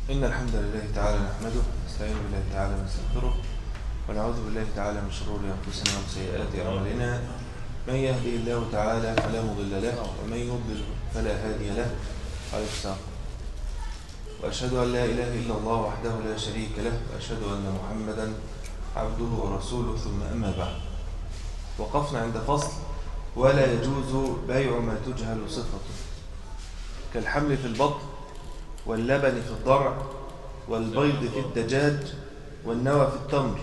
إن الحمد لله تعالى نحمده نستعين بالله تعالى ونستغفره ونعوذ بالله تعالى من شرور أنفسنا وسيئات أعمالنا من يهدي الله تعالى فلا مضل له ومن يضلل فلا هادي له عليه السلام وأشهد أن لا إله إلا الله وحده لا شريك له وأشهد أن محمدا عبده ورسوله ثم أما بعد وقفنا عند فصل ولا يجوز بيع ما تجهل صفته كالحمل في البطن واللبن في الضرع والبيض في الدجاج والنوى في التمر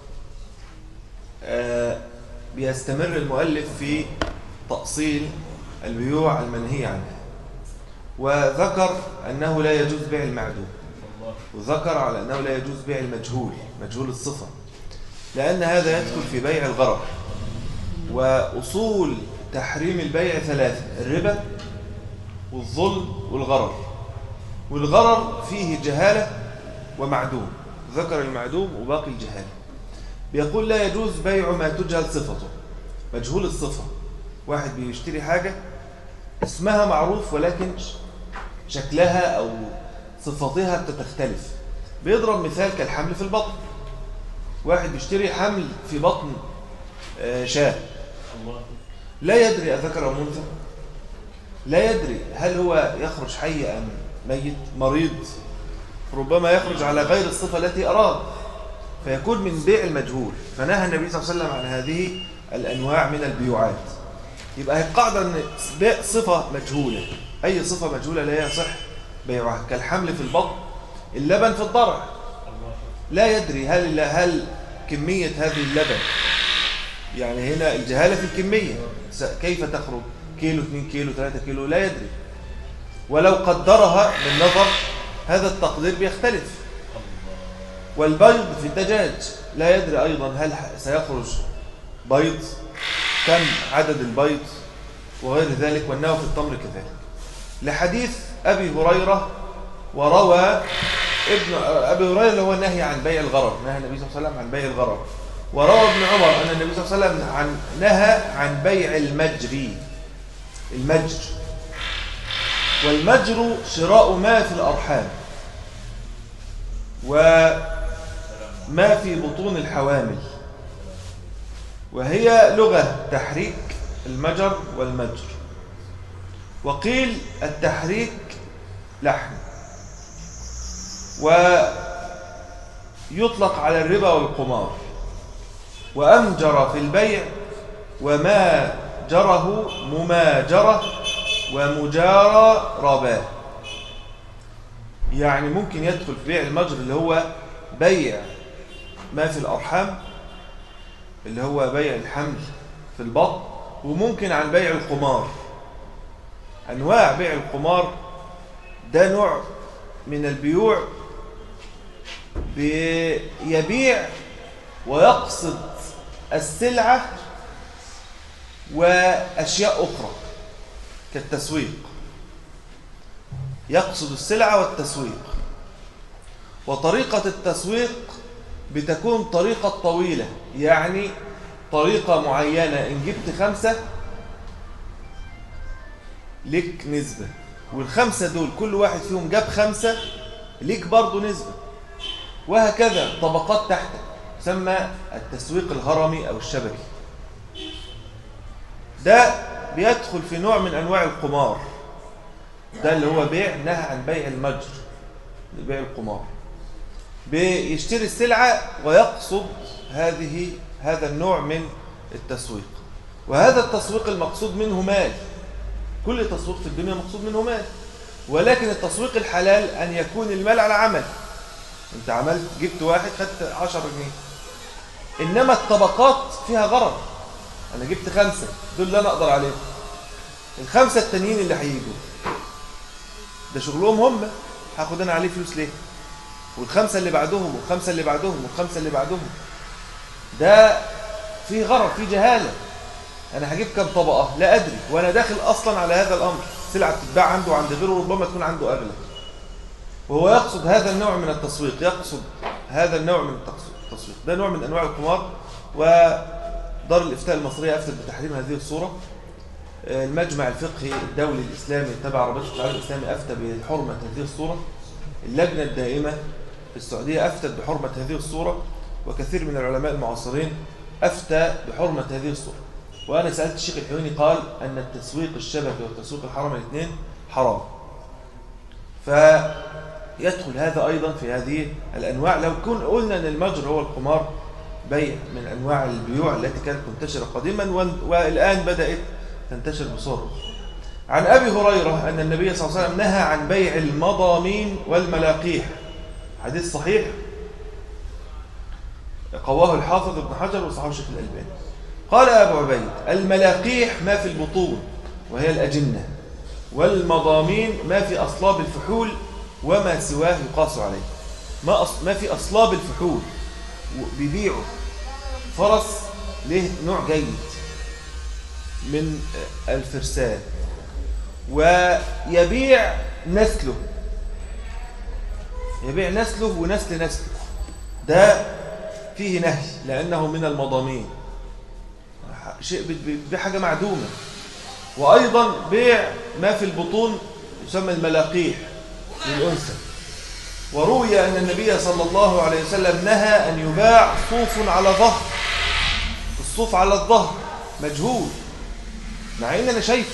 آه بيستمر المؤلف في تأصيل البيوع المنهي عنها وذكر أنه لا يجوز بيع المعدوم وذكر على أنه لا يجوز بيع المجهول مجهول الصفة لأن هذا يدخل في بيع الغرر وأصول تحريم البيع ثلاثة الربا والظلم والغرر والغرر فيه جهالة ومعدوم ذكر المعدوم وباقي الجهالة بيقول لا يجوز بيع ما تجهل صفته مجهول الصفة واحد بيشتري حاجة اسمها معروف ولكن شكلها أو صفتها تختلف بيضرب مثال كالحمل في البطن واحد بيشتري حمل في بطن شاه لا يدري أذكر أو منثى لا يدري هل هو يخرج حي أم ميت مريض ربما يخرج على غير الصفة التي أراد فيكون من بيع المجهول فنهى النبي صلى الله عليه وسلم عن هذه الأنواع من البيوعات يبقى هي القاعدة أن بيع صفة مجهولة أي صفة مجهولة لا يصح بيعها كالحمل في البطن اللبن في الضرع لا يدري هل هل كمية هذه اللبن يعني هنا الجهالة في الكمية كيف تخرج كيلو 2 كيلو 3 كيلو لا يدري ولو قدرها بالنظر هذا التقدير بيختلف والبيض في الدجاج لا يدري أيضا هل سيخرج بيض كم عدد البيض وغير ذلك والنوى في التمر كذلك لحديث أبي هريرة وروى ابن أبي هريرة هو نهي عن بيع الغرر نهى النبي صلى الله عليه وسلم عن بيع الغرر وروى ابن عمر أن النبي صلى الله عليه وسلم عن نهى عن بيع المجري المجر والمجر شراء ما في الأرحام وما في بطون الحوامل وهي لغة تحريك المجر والمجر وقيل التحريك لحن ويطلق على الربا والقمار وأمجر في البيع وما جره مماجرة ومجارة رباه يعني ممكن يدخل في بيع المجر اللي هو بيع ما في الأرحام اللي هو بيع الحمل في البطن وممكن عن بيع القمار أنواع بيع القمار ده نوع من البيوع يبيع ويقصد السلعة وأشياء أخرى كالتسويق يقصد السلعة والتسويق وطريقة التسويق بتكون طريقة طويلة يعني طريقة معينة إن جبت خمسة لك نسبة والخمسة دول كل واحد فيهم جاب خمسة ليك برضو نسبة وهكذا طبقات تحت تسمى التسويق الهرمي أو الشبكي ده بيدخل في نوع من أنواع القمار ده اللي هو بيع نهى عن بيع المجر بيع القمار بيشتري السلعة ويقصد هذه هذا النوع من التسويق وهذا التسويق المقصود منه مال كل تسويق في الدنيا مقصود منه مال ولكن التسويق الحلال أن يكون المال على عمل انت عملت جبت واحد خدت 10 جنيه إنما الطبقات فيها غرض أنا جبت خمسة دول اللي أنا أقدر عليهم الخمسة التانيين اللي هيجوا ده شغلهم هم هاخد أنا عليه فلوس ليه والخمسة اللي بعدهم والخمسة اللي بعدهم والخمسة اللي بعدهم ده في غرض في جهالة أنا هجيب كم طبقة لا أدري وأنا داخل أصلا على هذا الأمر سلعة تتباع عنده وعند غيره ربما تكون عنده أغلى وهو يقصد هذا النوع من التسويق يقصد هذا النوع من التسويق ده نوع من أنواع القمار ودار الإفتاء المصرية أفتت بتحريم هذه الصورة المجمع الفقهي الدولي الإسلامي تبع رابطة العالم الإسلامي أفتى بحرمة هذه الصورة اللجنة الدائمة في السعودية أفتت بحرمة هذه الصورة وكثير من العلماء المعاصرين أفتى بحرمة هذه الصورة وأنا سألت الشيخ الحيواني قال أن التسويق الشبكي والتسويق الحرم الاثنين حرام فيدخل هذا أيضا في هذه الأنواع لو كن قلنا أن المجر هو القمار بيع من أنواع البيوع التي كانت منتشرة قديما والآن بدأت تنتشر بصورة عن أبي هريرة أن النبي صلى الله عليه وسلم نهى عن بيع المضامين والملاقيح حديث صحيح قواه الحافظ ابن حجر وصحابه الشيخ الألباني قال أبو عبيد الملاقيح ما في البطون وهي الأجنة والمضامين ما في أصلاب الفحول وما سواه يقاس عليه ما, أص... ما في أصلاب الفحول بيبيعوا فرس له نوع جيد من الفرسان ويبيع نسله يبيع نسله ونسل نسله ده فيه نهي لأنه من المضامين شيء بحاجة معدومة وأيضا بيع ما في البطون يسمى الملاقيح للأنثى وروي أن النبي صلى الله عليه وسلم نهى أن يباع صوف على ظهر الصوف على الظهر مجهول مع أن أنا شايفه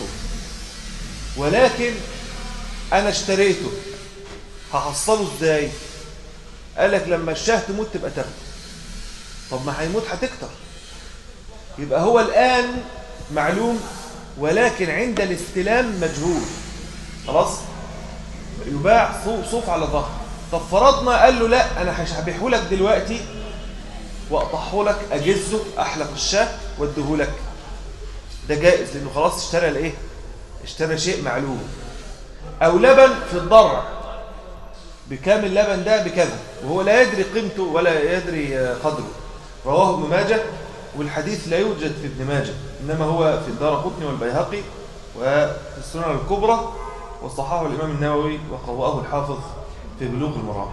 ولكن أنا اشتريته هحصله ازاي قال لك لما الشاه تموت تبقى تاخده طب ما هيموت هتكتر يبقى هو الآن معلوم ولكن عند الاستلام مجهول خلاص يباع صوف على ظهر طب فرضنا قال له لا انا هبيعه لك دلوقتي واقطعه لك اجزه احلق الشاه واديه لك ده جائز لانه خلاص اشترى الايه اشترى شيء معلوم او لبن في الضرع بكام اللبن ده بكذا وهو لا يدري قيمته ولا يدري قدره رواه ابن ماجه والحديث لا يوجد في ابن ماجه إنما هو في الدار قطني والبيهقي وفي السنن الكبرى وصححه الإمام النووي وقواه الحافظ في بلوغ المرام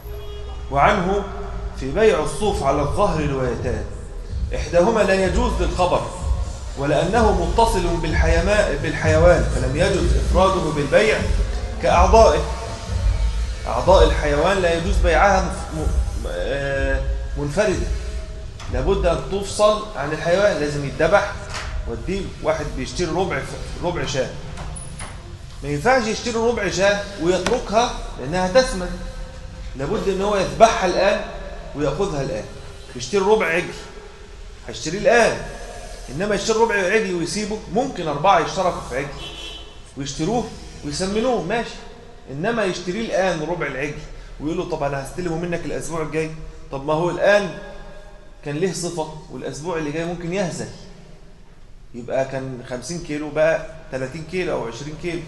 وعنه في بيع الصوف على الظهر روايتان إحداهما لا يجوز للخبر ولأنه متصل بالحيوان فلم يجوز إفراده بالبيع كأعضائه أعضاء الحيوان لا يجوز بيعها آه، منفردة لابد أن تفصل عن الحيوان لازم يتذبح وديه واحد بيشتري ربع ربع شاه ما ينفعش يشتري ربع شاه ويتركها لأنها تسمن لابد ان هو يذبحها الآن ويأخذها الآن يشتري ربع عجل هيشتريه الآن إنما يشتري ربع عجل ويسيبه ممكن أربعة يشتركوا في عجل ويشتروه ويسمنوه ماشي إنما يشتريه الآن ربع العجل ويقول له طب أنا هستلمه منك الأسبوع الجاي طب ما هو الآن كان له صفة والأسبوع اللي جاي ممكن يهزل يبقى كان 50 كيلو بقى 30 كيلو أو 20 كيلو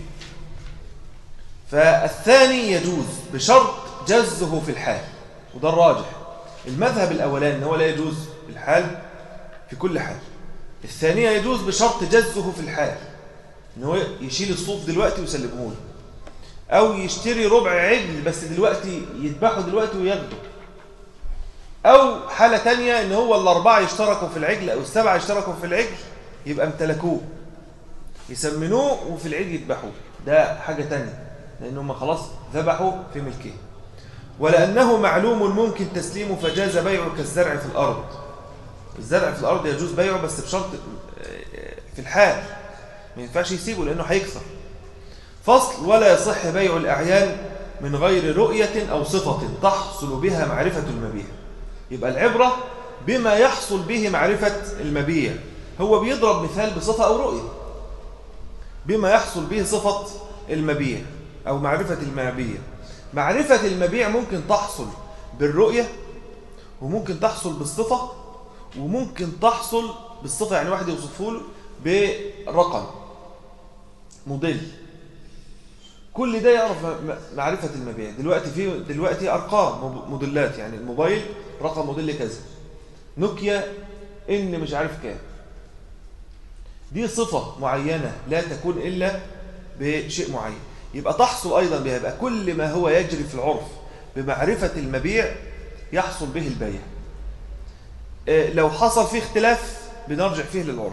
فالثاني يجوز بشرط جزه في الحال وده الراجح المذهب الأولاني أنه لا يجوز في الحال في كل حال الثانية يجوز بشرط جزه في الحال أنه يشيل الصوف دلوقتي ويسلمه له أو يشتري ربع عجل بس دلوقتي يذبحه دلوقتي وياخده أو حالة تانية إن هو الأربعة يشتركوا في العجل أو السبعة يشتركوا في العجل يبقى امتلكوه يسمنوه وفي العجل يذبحوه ده حاجة تانية لأنهم خلاص ذبحوا في ملكه ولأنه معلوم ممكن تسليمه فجاز بيعه كالزرع في الأرض الزرع في الأرض يجوز بيعه بس بشرط في الحال ما ينفعش يسيبه لأنه هيكثر فصل ولا يصح بيع الأعيان من غير رؤية أو صفة تحصل بها معرفة المبيع يبقى العبرة بما يحصل به معرفة المبيع هو بيضرب مثال بصفة أو رؤية بما يحصل به صفة المبيع أو معرفة المبيع معرفة المبيع ممكن تحصل بالرؤية وممكن تحصل بالصفة وممكن تحصل بالصفة يعني واحد يوصفه له برقم موديل كل ده يعرف معرفة المبيع دلوقتي في دلوقتي أرقام موديلات يعني الموبايل رقم موديل كذا نوكيا إن مش عارف كام دي صفة معينة لا تكون إلا بشيء معين يبقى تحصل أيضا بها يبقى كل ما هو يجري في العرف بمعرفة المبيع يحصل به البيع آه، لو حصل فيه اختلاف بنرجع فيه للعرف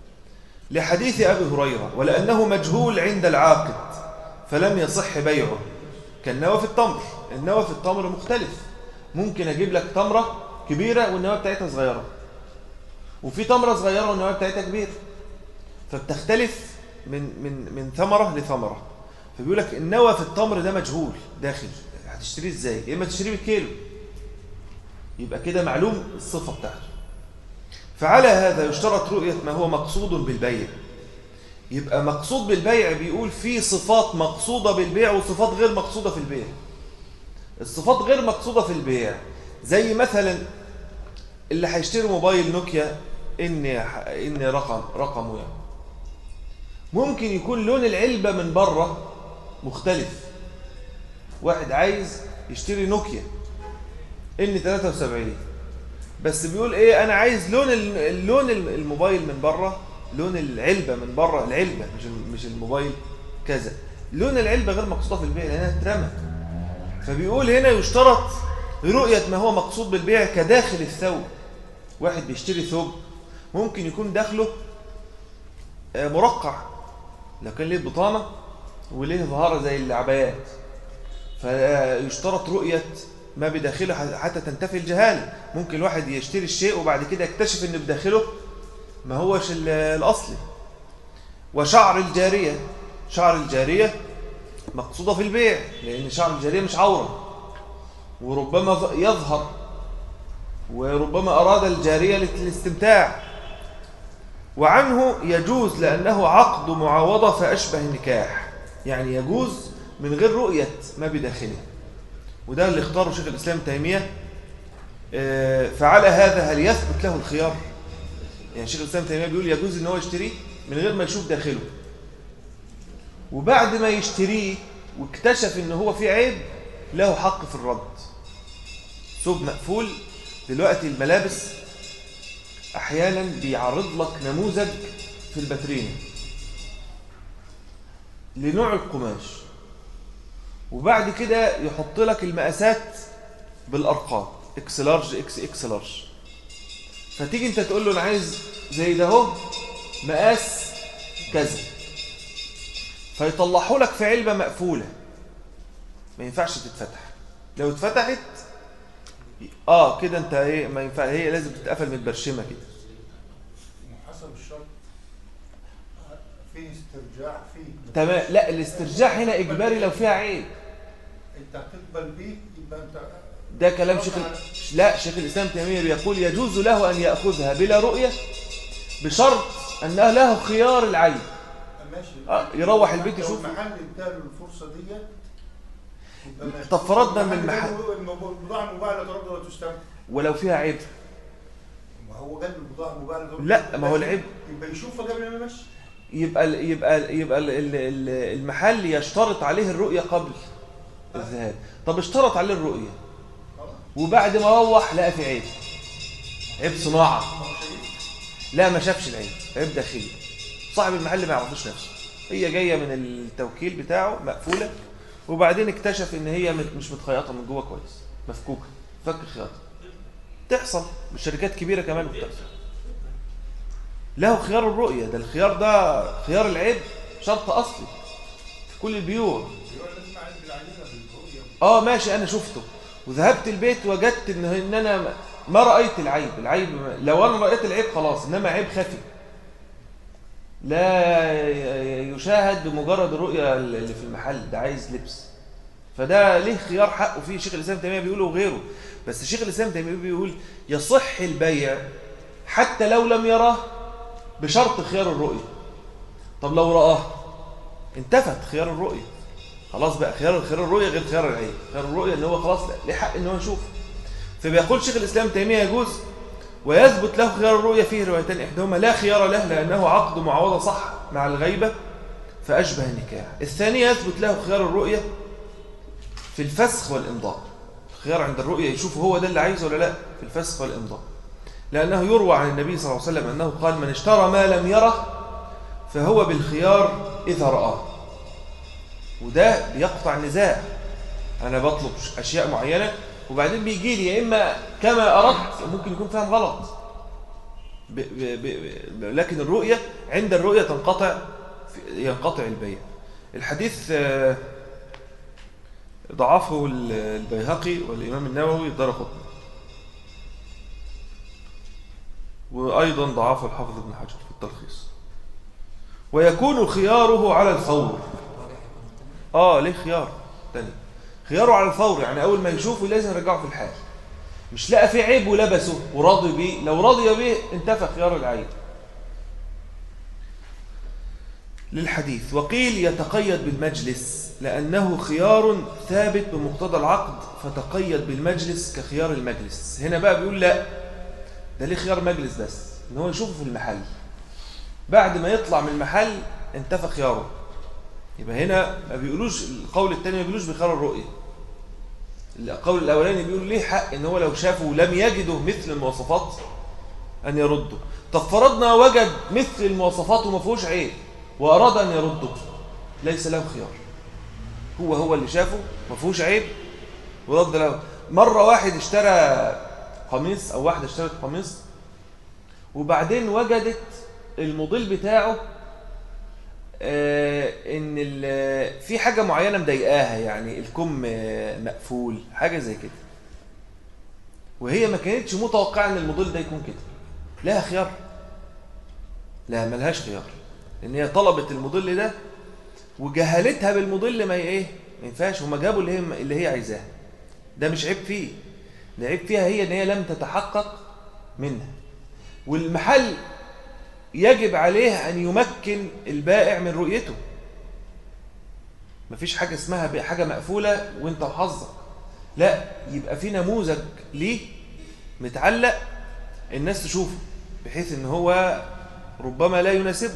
لحديث أبي هريرة ولأنه مجهول عند العاقد فلم يصح بيعه كالنوى في التمر النوى في التمر مختلف ممكن اجيب لك تمره كبيره والنواه بتاعتها صغيره وفي تمره صغيره والنواه بتاعتها كبيره فبتختلف من من من ثمره لثمره فبيقول لك النوى في التمر ده مجهول داخل هتشتريه ازاي يا اما تشتريه بالكيلو يبقى كده معلوم الصفه بتاعته فعلى هذا يشترط رؤيه ما هو مقصود بالبيع يبقى مقصود بالبيع بيقول في صفات مقصوده بالبيع وصفات غير مقصوده في البيع الصفات غير مقصوده في البيع زي مثلا اللي هيشتري موبايل نوكيا ان ان رقم رقمه يعني ممكن يكون لون العلبه من بره مختلف واحد عايز يشتري نوكيا ان 73 بس بيقول ايه انا عايز لون اللون الموبايل من بره لون العلبه من بره العلبه مش مش الموبايل كذا لون العلبه غير مقصوده في البيع لانها اترمى فبيقول هنا يشترط رؤيه ما هو مقصود بالبيع كداخل الثوب واحد بيشتري ثوب ممكن يكون داخله مرقع لو كان ليه بطانه وليه ظهاره زي العبايات فيشترط رؤيه ما بداخله حتى تنتفي الجهاله ممكن الواحد يشتري الشيء وبعد كده يكتشف ان بداخله ما هوش الأصلي وشعر الجارية شعر الجارية مقصودة في البيع لأن شعر الجارية مش عورة وربما يظهر وربما أراد الجارية للاستمتاع وعنه يجوز لأنه عقد معاوضة فأشبه النكاح يعني يجوز من غير رؤية ما بداخله وده اللي اختاره شيخ الإسلام تيمية فعلى هذا هل يثبت له الخيار يعني شيخ الإسلام تيمية بيقول يجوز ان هو يشتريه من غير ما يشوف داخله وبعد ما يشتريه واكتشف ان هو فيه عيب له حق في الرد ثوب مقفول دلوقتي الملابس احيانا بيعرض لك نموذج في الباترينا لنوع القماش وبعد كده يحط لك المقاسات بالارقام اكس لارج اكس اكس لارج فتيجي انت تقول له انا عايز زي ده اهو مقاس كذا فيطلعوا لك في علبه مقفوله ما ينفعش تتفتح لو اتفتحت اه كده انت ايه ما ينفع هي لازم تتقفل متبرشمه كده حسب الشرط في استرجاع في تمام لا الاسترجاع هنا اجباري لو فيها عيب انت هتقبل بيه يبقى انت ده كلام شيخ ال... لا شيخ الاسلام تيميه بيقول يجوز له ان ياخذها بلا رؤيه بشرط انها له خيار العين ماشي آه، يروح البيت لو يشوف. المحل اداله الفرصه ديت يبقى ماشي. طب فرضنا من المحل المحل- جاله البضاعه المباعه لا ترد ولا تستمع ولو فيها عيب ما هو جاب البضاعه المباعه لا ترد لا، ما هو العيب- يبقى يشوفها قبل ما يمشي يبقى ال- يبقى يبقى ال- ال- ال- المحل يشترط عليه الرؤيه قبل الذهاب طب اشترط عليه الرؤيه خلاص وبعد ما روح لقى في عيب عيب صناعه ما هو شايف لا ما شافش العيب عيب داخلي صاحب المحل ما يعرفوش نفسه هي جايه من التوكيل بتاعه مقفوله وبعدين اكتشف ان هي مت- مش متخيطه من جوه كويس مفكوكه فك خياطه تحصل بالشركات كبيره كمان بتحصل له خيار الرؤيه ده الخيار ده خيار العيب شرط اصلي في كل البيوع يقول لازم عند العينه بالرؤيه اه ماشي انا شفته وذهبت البيت وجدت ان ان انا ما- ما رايت العيب العيب لو انا رايت العيب خلاص انما عيب خفي لا ي- يشاهد بمجرد الرؤيه اللي في المحل ده عايز لبس فده ليه خيار حقه فيه شيخ الاسلام تيميه بيقوله وغيره بس شيخ الاسلام تيميه بيقول يصح البيع حتى لو لم يراه بشرط خيار الرؤيه طب لو راه انتفت خيار الرؤيه خلاص بقى خيار خيار الرؤيه غير خيار العين خيار الرؤيه ان هو خلاص ليه حق ان هو يشوف فبيقول شيخ الاسلام تيميه يجوز ويثبت له خيار الرؤيه فيه روايتان احداهما لا خيار له لانه عقد معاوضه صح مع الغيبه فاشبه النكاح الثانيه يثبت له خيار الرؤيه في الفسخ والامضاء الخيار عند الرؤيه يشوف هو ده اللي عايزه ولا لا في الفسخ والامضاء لانه يروى عن النبي صلى الله عليه وسلم انه قال من اشترى ما لم يره فهو بالخيار اذا راه وده بيقطع النزاع انا بطلب اشياء معينه وبعدين بيجي لي يا اما كما اردت ممكن يكون فاهم غلط ب ب ب ب لكن الرؤيه عند الرؤيه تنقطع في- ينقطع البيع الحديث آه، ضعفه ال- البيهقي والإمام النووي الدار قطني وأيضا ضعفه الحافظ ابن حجر في التلخيص ويكون خياره على الفور آه ليه خيار تاني خياره على الفور يعني أول ما يشوفه لازم يرجعه في الحال مش لقى فيه عيب ولبسه وراضي بيه لو راضي بيه انتفى خيار العيب للحديث وقيل يتقيد بالمجلس لأنه خيار ثابت بمقتضى العقد فتقيد بالمجلس كخيار المجلس هنا بقى بيقول لا ده ليه خيار مجلس بس ان هو يشوفه في المحل بعد ما يطلع من المحل انتفى خياره يبقى هنا ما بيقولوش القول الثاني ما بيقولوش بخيار الرؤية القول الأولاني بيقول ليه حق ان هو لو شافه لم يجده مثل المواصفات أن يرده طب فرضنا وجد مثل المواصفات وما فيهوش عيب وأراد أن يرده ليس له خيار هو هو اللي شافه ما فيهوش عيب ورد له مرة واحد اشترى قميص أو واحدة اشترت قميص وبعدين وجدت الموديل بتاعه آه، ان ال- في حاجة معينة مضايقاها يعني الكم آه، مقفول حاجة زي كده وهي ما كانتش متوقعة ان الموديل ده يكون كده لها خيار لا ملهاش خيار لان هي طلبت الموديل ده وجهلتها بالموديل ما ي- ايه ما ينفعش هما جابوا اللي هي اللي هي عايزاه ده مش عيب فيه ده عيب فيها هي ان هي لم تتحقق منها والمحل يجب عليه ان يمكن البائع من رؤيته مفيش حاجه اسمها بقى حاجه مقفوله وانت وحظك لا يبقى في نموذج ليه متعلق الناس تشوفه بحيث ان هو ربما لا يناسبه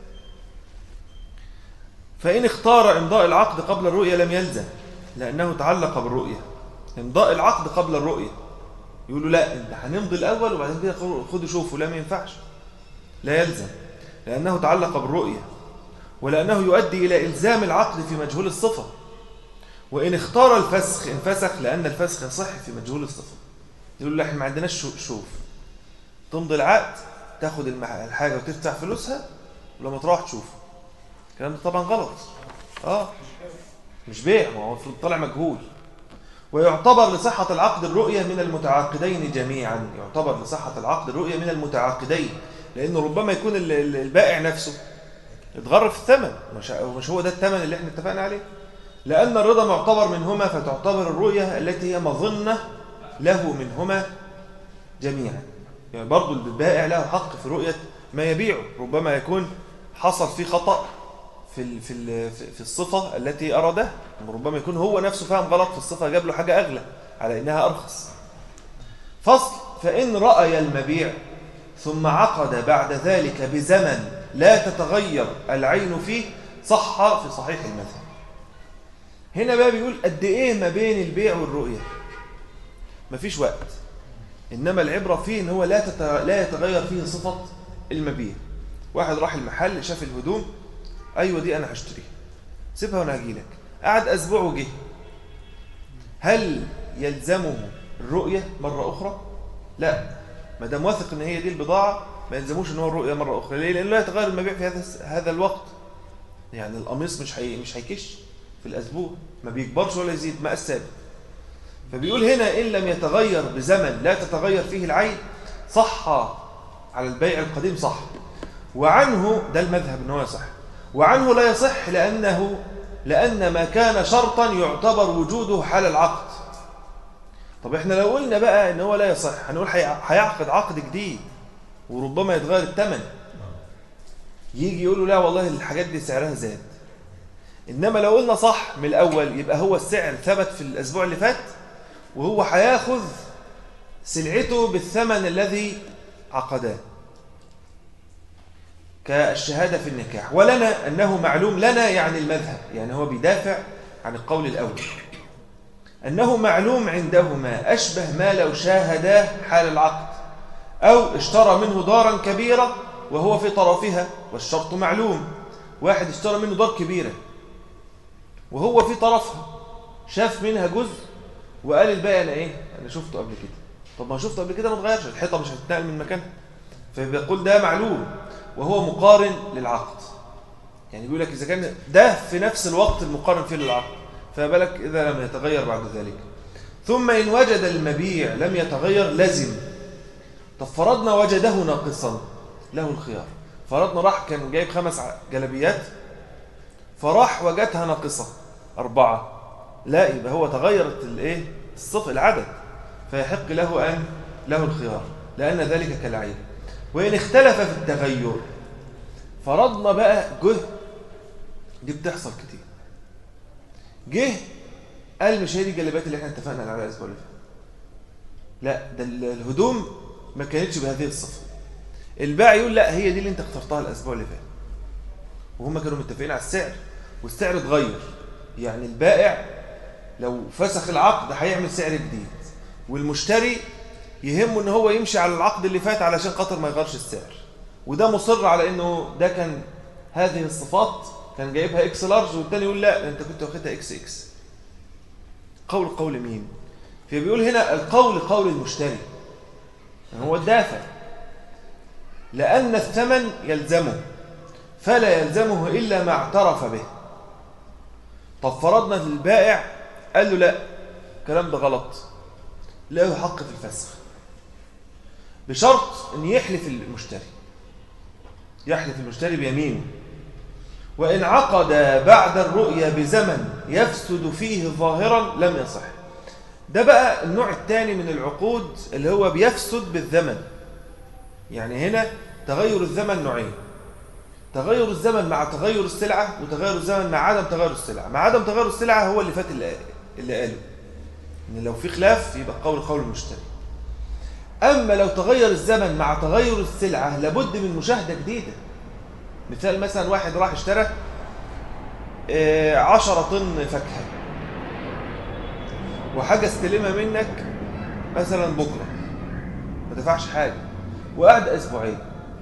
فإن اختار إمضاء العقد قبل الرؤية لم يلزم لأنه تعلق بالرؤية إمضاء العقد قبل الرؤية يقولوا لا انت هنمضي الأول وبعدين كده خدوا شوفوا لا ما ينفعش لا يلزم لأنه تعلق بالرؤية ولأنه يؤدي إلى إلزام العقد في مجهول الصفة وإن اختار الفسخ انفسخ لأن الفسخ يصح في مجهول الصفة يقول له احنا ما عندناش شو- شوف تمضي العقد تاخد المح- الحاجة وتدفع فلوسها ولما تروح تشوفه الكلام ده طبعا غلط اه مش بيع ما هو المفروض طالع مجهول ويعتبر لصحة العقد الرؤية من المتعاقدين جميعا يعتبر لصحة العقد الرؤية من المتعاقدين لأنه ربما يكون ال- ال- البائع نفسه اتغرف في الثمن مش مش هو ده الثمن اللي احنا اتفقنا عليه لأن الرضا معتبر منهما فتعتبر الرؤية التي هي مظنة له منهما جميعا يعني برضو البائع له حق في رؤية ما يبيعه ربما يكون حصل فيه خطأ في ال- في ال- في- في الصفة التي أرادها ربما يكون هو نفسه فاهم غلط في الصفة جاب له حاجة أغلى على إنها أرخص فصل فإن رأي المبيع ثم عقد بعد ذلك بزمن لا تتغير العين فيه صح في صحيح المذهب هنا بقى بيقول قد إيه ما بين البيع والرؤية مفيش وقت إنما العبرة فيه إن هو لا تت... لا يتغير فيه صفة المبيع واحد راح المحل شاف الهدوم أيوة دي أنا هشتريها سيبها وأنا هجيلك قعد أسبوع وجه هل يلزمه الرؤية مرة أخرى؟ لا ما دام واثق إن هي دي البضاعة ما يلزموش إن هو الرؤية مرة أخرى ليه؟ لأنه لا يتغير المبيع في هذا هذا الوقت يعني القميص مش هي... مش هيكش في الأسبوع ما بيكبرش ولا يزيد مقاس ثابت فبيقول هنا إن لم يتغير بزمن لا تتغير فيه العين صح على البيع القديم صح وعنه ده المذهب ان هو يصح وعنه لا يصح لأنه لأن ما كان شرطا يعتبر وجوده حال العقد طب احنا لو قلنا بقى ان هو لا يصح هنقول هي- هيعقد عقد جديد وربما يتغير الثمن يجي يقول له لا والله الحاجات دي سعرها زاد انما لو قلنا صح من الاول يبقى هو السعر ثبت في الاسبوع اللي فات وهو هياخذ سلعته بالثمن الذي عقداه كالشهادة في النكاح ولنا أنه معلوم لنا يعني المذهب يعني هو بيدافع عن القول الأول أنه معلوم عندهما أشبه ما لو شاهداه حال العقد أو اشترى منه دارا كبيرة وهو في طرفها والشرط معلوم واحد اشترى منه دار كبيرة وهو في طرفها شاف منها جزء وقال الباقي أنا إيه أنا شفته قبل كده طب ما شفته قبل كده ما اتغيرش الحيطة مش هتتنقل من مكانها فبيقول ده معلوم وهو مقارن للعقد يعني بيقول لك إذا كان ده في نفس الوقت المقارن فيه للعقد فبالك إذا لم يتغير بعد ذلك ثم إن وجد المبيع لم يتغير لزم طب فرضنا وجده ناقصا له الخيار فرضنا راح كان جايب خمس ع- جلبيات فراح وجدها ناقصة أربعة لا يبقى هو تغيرت الايه الصف العدد فيحق له أن له الخيار لأن ذلك كالعين وإن اختلف في التغير فرضنا بقى جه دي بتحصل كتير جه قال مش هي دي الجلابات اللي احنا اتفقنا عليها الاسبوع اللي فات لا ده ال- الهدوم ما كانتش بهذه الصفه البائع يقول لا هي دي اللي انت اخترتها الاسبوع اللي فات وهم كانوا متفقين على السعر والسعر اتغير يعني البائع لو فسخ العقد هيعمل سعر جديد والمشتري يهمه ان هو يمشي على العقد اللي فات علشان خاطر ما يغيرش السعر وده مصر على انه ده كان هذه الصفات كان جايبها اكس لارج والتاني يقول لا ده انت كنت واخدها اكس اكس قول قول مين فبيقول هنا القول قول المشتري يعني هو الدافع لأن الثمن يلزمه فلا يلزمه إلا ما اعترف به طب فرضنا للبائع قال له لا الكلام ده غلط له حق في الفسخ بشرط أن يحلف المشتري يحلف المشتري بيمينه وإن عقد بعد الرؤيا بزمن يفسد فيه ظاهرا لم يصح ده بقى النوع الثاني من العقود اللي هو بيفسد بالزمن يعني هنا تغير الزمن نوعين تغير الزمن مع تغير السلعة وتغير الزمن مع عدم تغير السلعة مع عدم تغير السلعة هو اللي فات اللي اللي قاله إن لو في خلاف يبقى قول قول المشتري أما لو تغير الزمن مع تغير السلعة لابد من مشاهدة جديدة مثال مثلا واحد راح اشترى آه، عشرة طن فاكهة وحاجة استلمها منك مثلا بكرة ما دفعش حاجة وقعد أسبوعين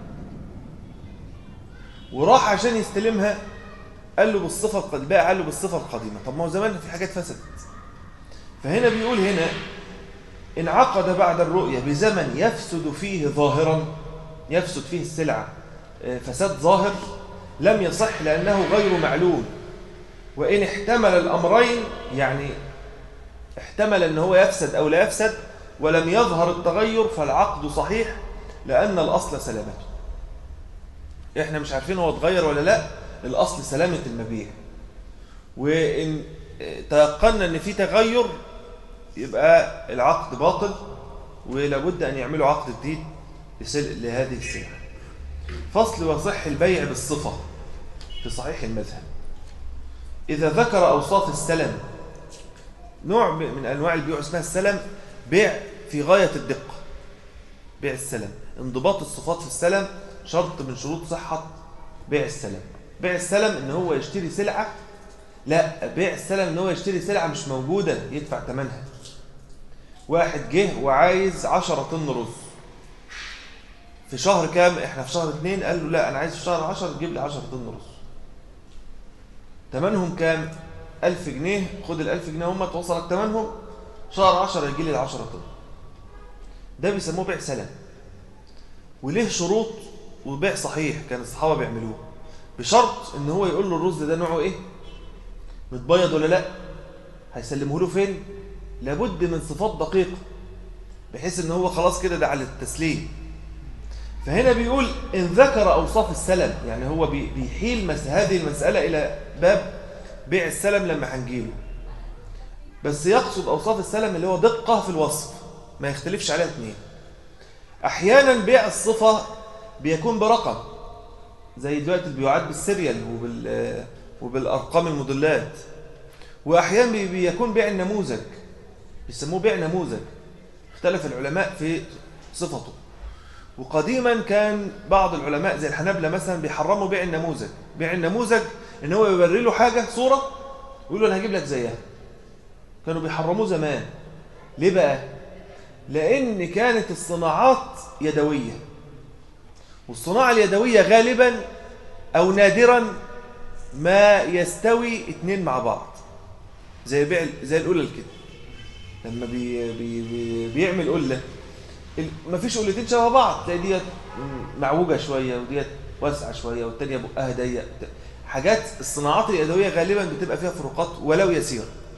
وراح عشان يستلمها قال له بالصفة الق- البائع قال له بالصفة القديمة طب ما هو زمان في حاجات فسدت فهنا بيقول هنا إن عقد بعد الرؤية بزمن يفسد فيه ظاهرا يفسد فيه السلعة آه، فساد ظاهر لم يصح لأنه غير معلوم وإن احتمل الأمرين يعني احتمل أن هو يفسد أو لا يفسد ولم يظهر التغير فالعقد صحيح لأن الأصل سلامته احنا مش عارفين هو اتغير ولا لا الأصل سلامة المبيع وإن اه، تيقنا أن في تغير يبقى العقد باطل ولابد أن يعملوا عقد جديد لسل- لهذه السلعة فصل وصح البيع بالصفة في صحيح المذهب إذا ذكر أوصاف السلم نوع من أنواع البيع اسمها السلم بيع في غاية الدقة بيع السلم انضباط الصفات في السلم شرط من شروط صحة بيع السلم بيع السلم ان هو يشتري سلعة لا بيع السلم ان هو يشتري سلعة مش موجودة يدفع ثمنها واحد جه وعايز 10 طن رز في شهر كام احنا في شهر اتنين قال له لا انا عايز في شهر 10 تجيب لي 10 طن رز تمنهم كام 1000 جنيه خد ال 1000 جنيه هم توصلك تمنهم شهر 10 يجي لي ال 10 طن ده بيسموه بيع سلم وليه شروط وبيع صحيح كان الصحابه بيعملوه بشرط ان هو يقول له الرز ده نوعه ايه متبيض ولا لا هيسلمه له فين لابد من صفات دقيقه بحيث ان هو خلاص كده ده على التسليم فهنا بيقول ان ذكر اوصاف السلم يعني هو بي- بيحيل مس هذه المساله الى باب بيع السلم لما هنجيله بس يقصد اوصاف السلم اللي هو دقه في الوصف ما يختلفش عليها اثنين احيانا بيع الصفه بيكون برقم زي دلوقتي البيوعات بالسيريال وبال وبالارقام الموديلات واحيانا بي- بيكون بيع النموذج بيسموه بيع نموذج اختلف العلماء في صفته وقديما كان بعض العلماء زي الحنابلة مثلا بيحرموا بيع النموذج بيع النموذج ان هو يوري له حاجة صورة ويقول له انا هجيب لك زيها كانوا بيحرموه زمان ليه بقى لان كانت الصناعات يدوية والصناعة اليدوية غالبا او نادرا ما يستوي اتنين مع بعض زي بيع زي القلل كده لما بي بي بي بيعمل قله ال- مفيش قلتين شبه بعض تلاقي ديت معوجه شويه وديت واسعه شويه والتانيه بقها ضيق حاجات الصناعات اليدويه غالبا بتبقى فيها فروقات ولو يسيره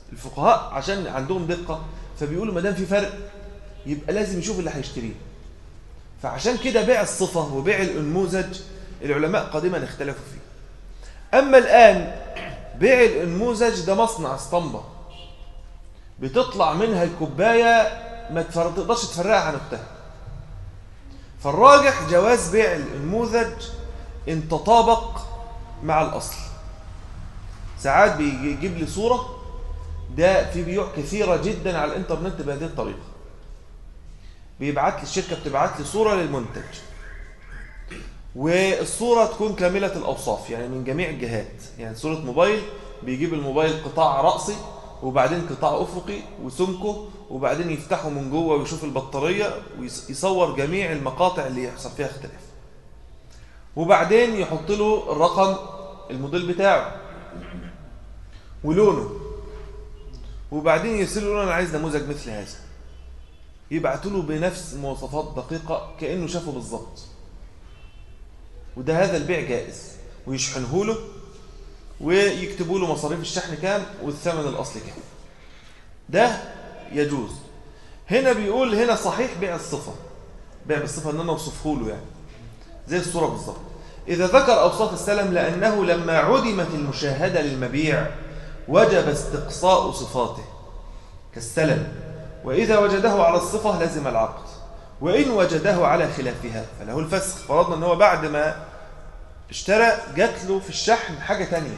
الفقهاء عشان عندهم دقة فبيقولوا ما دام في فرق يبقى لازم يشوف اللي هيشتريه فعشان كده بيع الصفة وبيع الأنموذج العلماء قديما اختلفوا فيه أما الآن بيع الأنموذج ده مصنع اسطمبة بتطلع منها الكوباية ما تفر- تقدرش تفرقها عن اختها فالراجح جواز بيع النموذج ان تطابق مع الاصل ساعات بيجيب لي صوره ده في بيوع كثيره جدا على الانترنت بهذه الطريقه بيبعت لي الشركه بتبعت لي صوره للمنتج والصوره تكون كامله الاوصاف يعني من جميع الجهات يعني صوره موبايل بيجيب الموبايل قطاع رأسي وبعدين قطاع افقي وسمكه وبعدين يفتحه من جوه ويشوف البطاريه ويصور جميع المقاطع اللي يحصل فيها اختلاف وبعدين يحط له الرقم الموديل بتاعه ولونه وبعدين يرسل له انا عايز نموذج مثل هذا يبعتوا له بنفس مواصفات دقيقه كانه شافه بالظبط وده هذا البيع جائز ويشحنه له ويكتبوا له مصاريف الشحن كام والثمن الاصلي كام ده يجوز هنا بيقول هنا صحيح بيع الصفه بيع بالصفه ان انا اوصفه له يعني زي الصوره بالظبط اذا ذكر اوصاف السلم لانه لما عدمت المشاهده للمبيع وجب استقصاء صفاته كالسلم واذا وجده على الصفه لزم العقد وان وجده على خلافها فله الفسخ فرضنا ان هو بعد ما اشترى جات له في الشحن حاجه تانية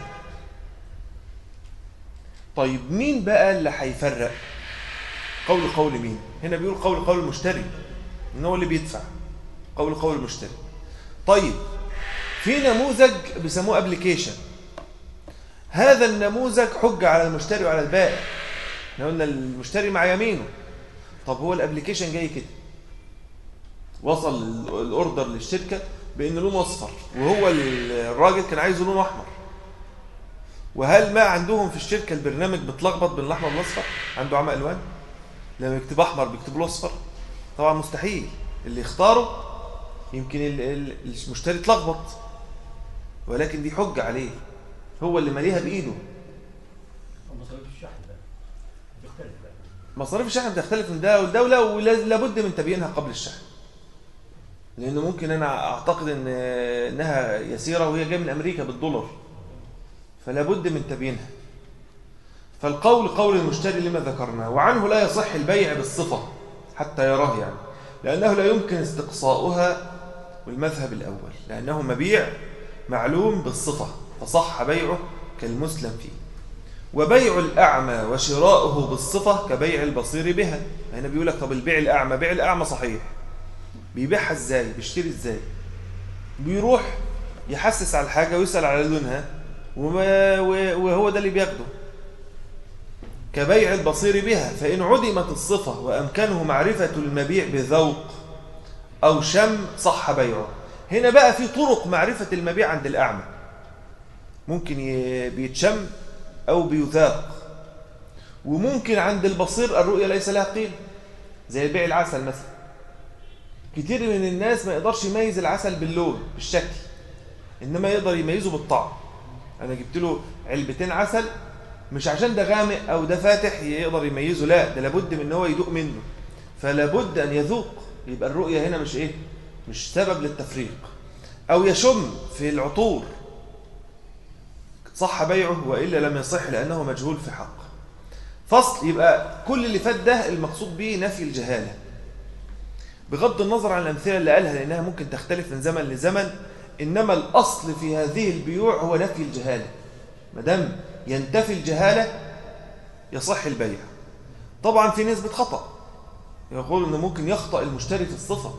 طيب مين بقى اللي هيفرق قول قول مين هنا بيقول قول قول المشتري ان هو اللي بيدفع قول قول المشتري طيب في نموذج بيسموه ابلكيشن هذا النموذج حجة على المشتري وعلى البائع احنا قلنا المشتري مع يمينه طب هو الابلكيشن جاي كده وصل الاوردر للشركه بان لونه اصفر وهو الراجل كان عايزه لونه احمر وهل ما عندهم في الشركه البرنامج بتلخبط بين الاحمر والاصفر عنده عمى الوان لما يكتب احمر بيكتب له اصفر طبعا مستحيل اللي يختاره يمكن المشتري اتلخبط ولكن دي حجه عليه هو اللي ماليها بايده مصاريف الشحن ده بيختلف بقى مصاريف الشحن بتختلف من ده والدوله ولابد من تبيينها قبل الشحن لانه ممكن انا اعتقد ان انها يسيره وهي جايه من امريكا بالدولار فلا بد من تبيينها فالقول قول المشتري لما ذكرناه وعنه لا يصح البيع بالصفه حتى يراه يعني لانه لا يمكن استقصاؤها والمذهب الاول لانه مبيع معلوم بالصفه فصح بيعه كالمسلم فيه وبيع الأعمى وشراؤه بالصفة كبيع البصير بها هنا بيقول لك طب البيع الأعمى بيع الأعمى صحيح بيبيعها ازاي بيشتري ازاي بيروح يحسس على الحاجة ويسأل على لونها وما وهو ده اللي بياخده كبيع البصير بها فإن عدمت الصفة وأمكنه معرفة المبيع بذوق أو شم صح بيعه هنا بقى في طرق معرفة المبيع عند الأعمى ممكن بيتشم أو بيذاق وممكن عند البصير الرؤية ليس لها قيمة زي بيع العسل مثلا كتير من الناس ما يقدرش يميز العسل باللون بالشكل إنما يقدر يميزه بالطعم أنا جبت له علبتين عسل مش عشان ده غامق أو ده فاتح يقدر يميزه لا ده لابد من ان هو يدوق منه فلابد أن يذوق يبقى الرؤية هنا مش إيه مش سبب للتفريق أو يشم في العطور صح بيعه وإلا لم يصح لأنه مجهول في حق فصل يبقى كل اللي فات ده المقصود به نفي الجهالة بغض النظر عن الأمثلة اللي قالها لأنها ممكن تختلف من زمن لزمن إنما الأصل في هذه البيوع هو نفي الجهالة مدام ينتفي الجهالة يصح البيع طبعا في نسبة خطأ يقول أنه ممكن يخطأ المشتري في الصفة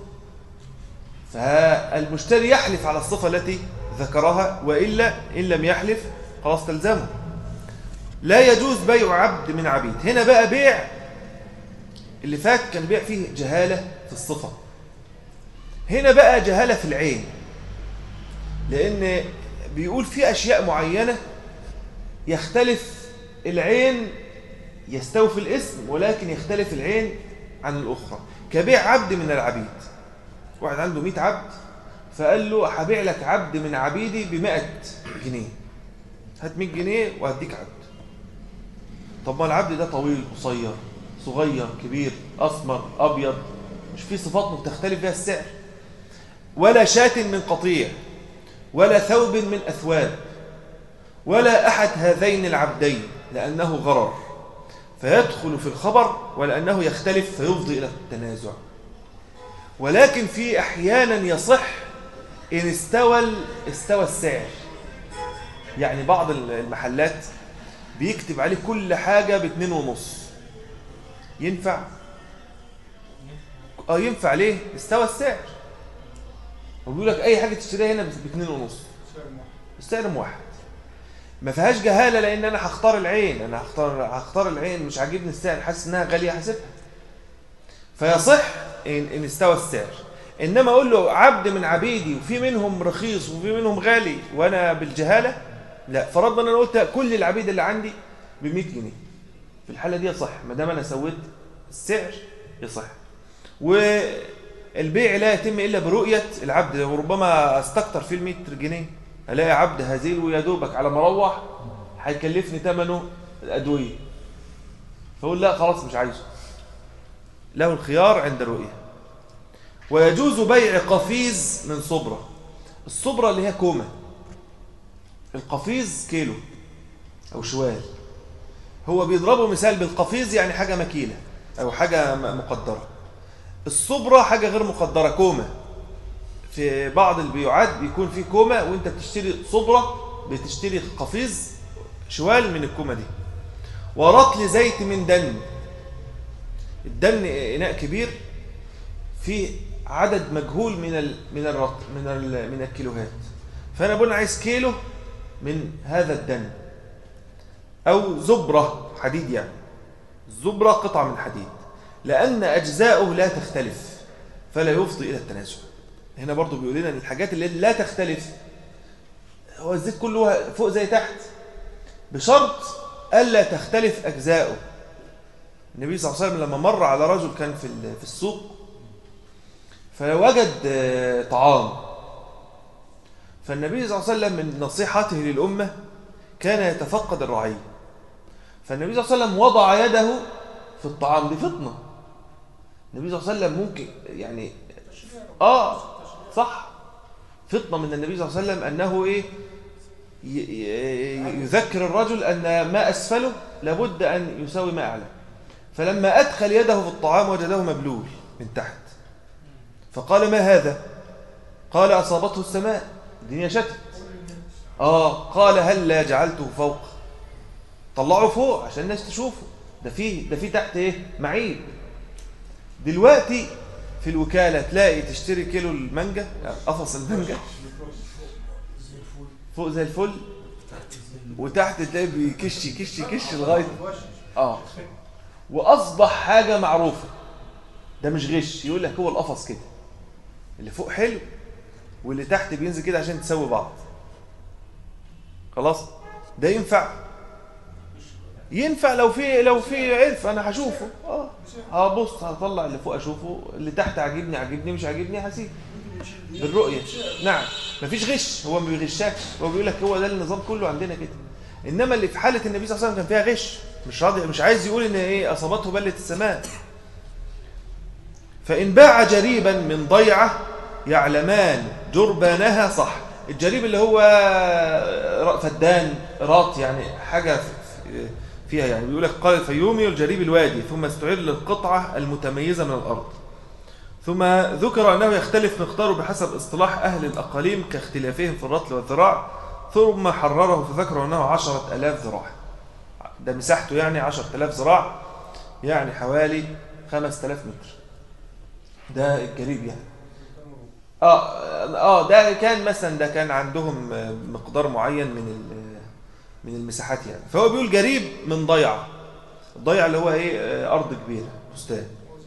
فالمشتري يحلف على الصفة التي ذكرها وإلا إن لم يحلف خلاص تلزمه لا يجوز بيع عبد من عبيد هنا بقى بيع اللي فات كان بيع فيه جهالة في الصفة هنا بقى جهالة في العين لأن بيقول في أشياء معينة يختلف العين يستوفي الاسم ولكن يختلف العين عن الأخرى كبيع عبد من العبيد واحد عنده 100 عبد فقال له هبيع لك عبد من عبيدي ب 100 جنيه هات 100 جنيه وهديك عبد طب ما العبد ده طويل قصير صغير كبير أسمر أبيض مش في صفات بتختلف فيها السعر ولا شاة من قطيع ولا ثوب من أثواب ولا أحد هذين العبدين لأنه غرر فيدخل في الخبر ولأنه يختلف فيفضي إلى التنازع ولكن في أحيانا يصح إن استوى استوى السعر يعني بعض المحلات بيكتب عليه كل حاجة باتنين ونص ينفع اه ينفع ليه استوى السعر وبيقول لك اي حاجة تشتريها هنا باتنين ونص السعر موحد ما فيهاش جهالة لان انا هختار العين انا هختار هختار العين مش عاجبني السعر حاسس انها غالية حاسبها فيصح ان, إن استوى السعر انما اقول له عبد من عبيدي وفي منهم رخيص وفي منهم غالي وانا بالجهالة لا فرضنا انا قلت كل العبيد اللي عندي ب 100 جنيه في الحالة دي يصح ما دام انا سويت السعر يصح والبيع لا يتم الا برؤية العبد وربما استكتر فيه ال 100 جنيه الاقي عبد هزيل ويا دوبك على ما اروح هيكلفني ثمنه الادويه فاقول لا خلاص مش عايزه له الخيار عند الرؤيه ويجوز بيع قفيز من صبرة الصبرة اللي هي كومة القفيز كيلو أو شوال هو بيضربوا مثال بالقفيز يعني حاجة مكيلة أو حاجة م- مقدرة الصبرة حاجة غير مقدرة كومة في بعض البيوعات بيكون في كومة وانت بتشتري صبرة بتشتري قفيز شوال من الكومة دي ورطل زيت من دن الدن إناء كبير فيه عدد مجهول من ال من الرط من ال من الكيلوهات فانا بقول عايز كيلو من هذا الدن او زبره حديد يعني الزبره قطعه من حديد لان اجزاؤه لا تختلف فلا يفضي الى التنازع هنا برضو بيقول لنا ان الحاجات اللي لا تختلف هو الزيت كله فوق زي تحت بشرط الا تختلف اجزاؤه النبي صلى الله عليه وسلم لما مر على رجل كان في ال- في السوق فوجد آه، طعام فالنبي صلى الله عليه وسلم من نصيحته للأمة كان يتفقد الرعية فالنبي صلى الله عليه وسلم وضع يده في الطعام دي فطنة النبي صلى الله عليه وسلم ممكن يعني آه صح فطنة من النبي صلى الله عليه وسلم أنه إيه ي- ي- يذكر الرجل أن ما أسفله لابد أن يساوي ما أعلى فلما أدخل يده في الطعام وجده مبلول من تحت فقال ما هذا قال أصابته السماء الدنيا شتت آه قال هل لا جعلته فوق طلعه فوق عشان الناس تشوفه ده فيه ده فيه تحت ايه معيب دلوقتي في الوكالة تلاقي تشتري كيلو المانجا قفص المانجا فوق زي الفل وتحت تلاقي بيكش يكش يكش لغايه اه واصبح حاجه معروفه ده مش غش يقول لك هو القفص كده اللي فوق حلو واللي تحت بينزل كده عشان تسوي بعض خلاص ده ينفع ينفع لو في لو في عرف انا هشوفه اه هبص هطلع اللي فوق اشوفه اللي تحت عاجبني عاجبني مش عاجبني هسيبه بالرؤيه نعم مفيش غش هو ما بيغشكش هو بيقول لك هو ده النظام كله عندنا كده انما اللي في حاله النبي صلى الله عليه وسلم كان فيها غش مش راضي مش عايز يقول ان ايه اصابته بله السماء فان باع جريبا من ضيعه يعلمان جربانها صح الجريب اللي هو ر- فدان راط يعني حاجه في- فيها يعني بيقول لك قال الفيومي الجريب الوادي ثم استعير للقطعه المتميزه من الارض ثم ذكر أنه يختلف مقداره بحسب اصطلاح أهل الأقاليم كاختلافهم في الرطل والذراع ثم حرره فذكر أنه عشرة ألاف ذراع ده مساحته يعني عشرة ألاف ذراع يعني حوالي خمس ألاف متر ده الجريب يعني آه, آه ده كان مثلا ده كان عندهم مقدار معين من ال- من المساحات يعني فهو بيقول جريب من ضيعة الضيعة اللي هو ايه أرض كبيرة بستان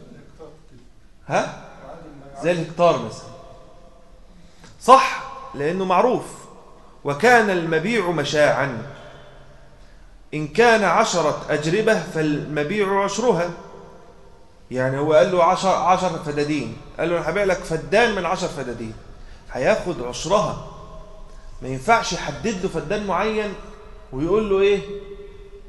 ها زي الهكتار مثلا صح لأنه معروف وكان المبيع مشاعا إن كان عشرة أجربة فالمبيع عشرها يعني هو قال له عشر, عشر فدادين قال له أنا هبيع لك فدان من عشر فدادين هياخد عشرها ما ينفعش يحدد له فدان معين ويقول له إيه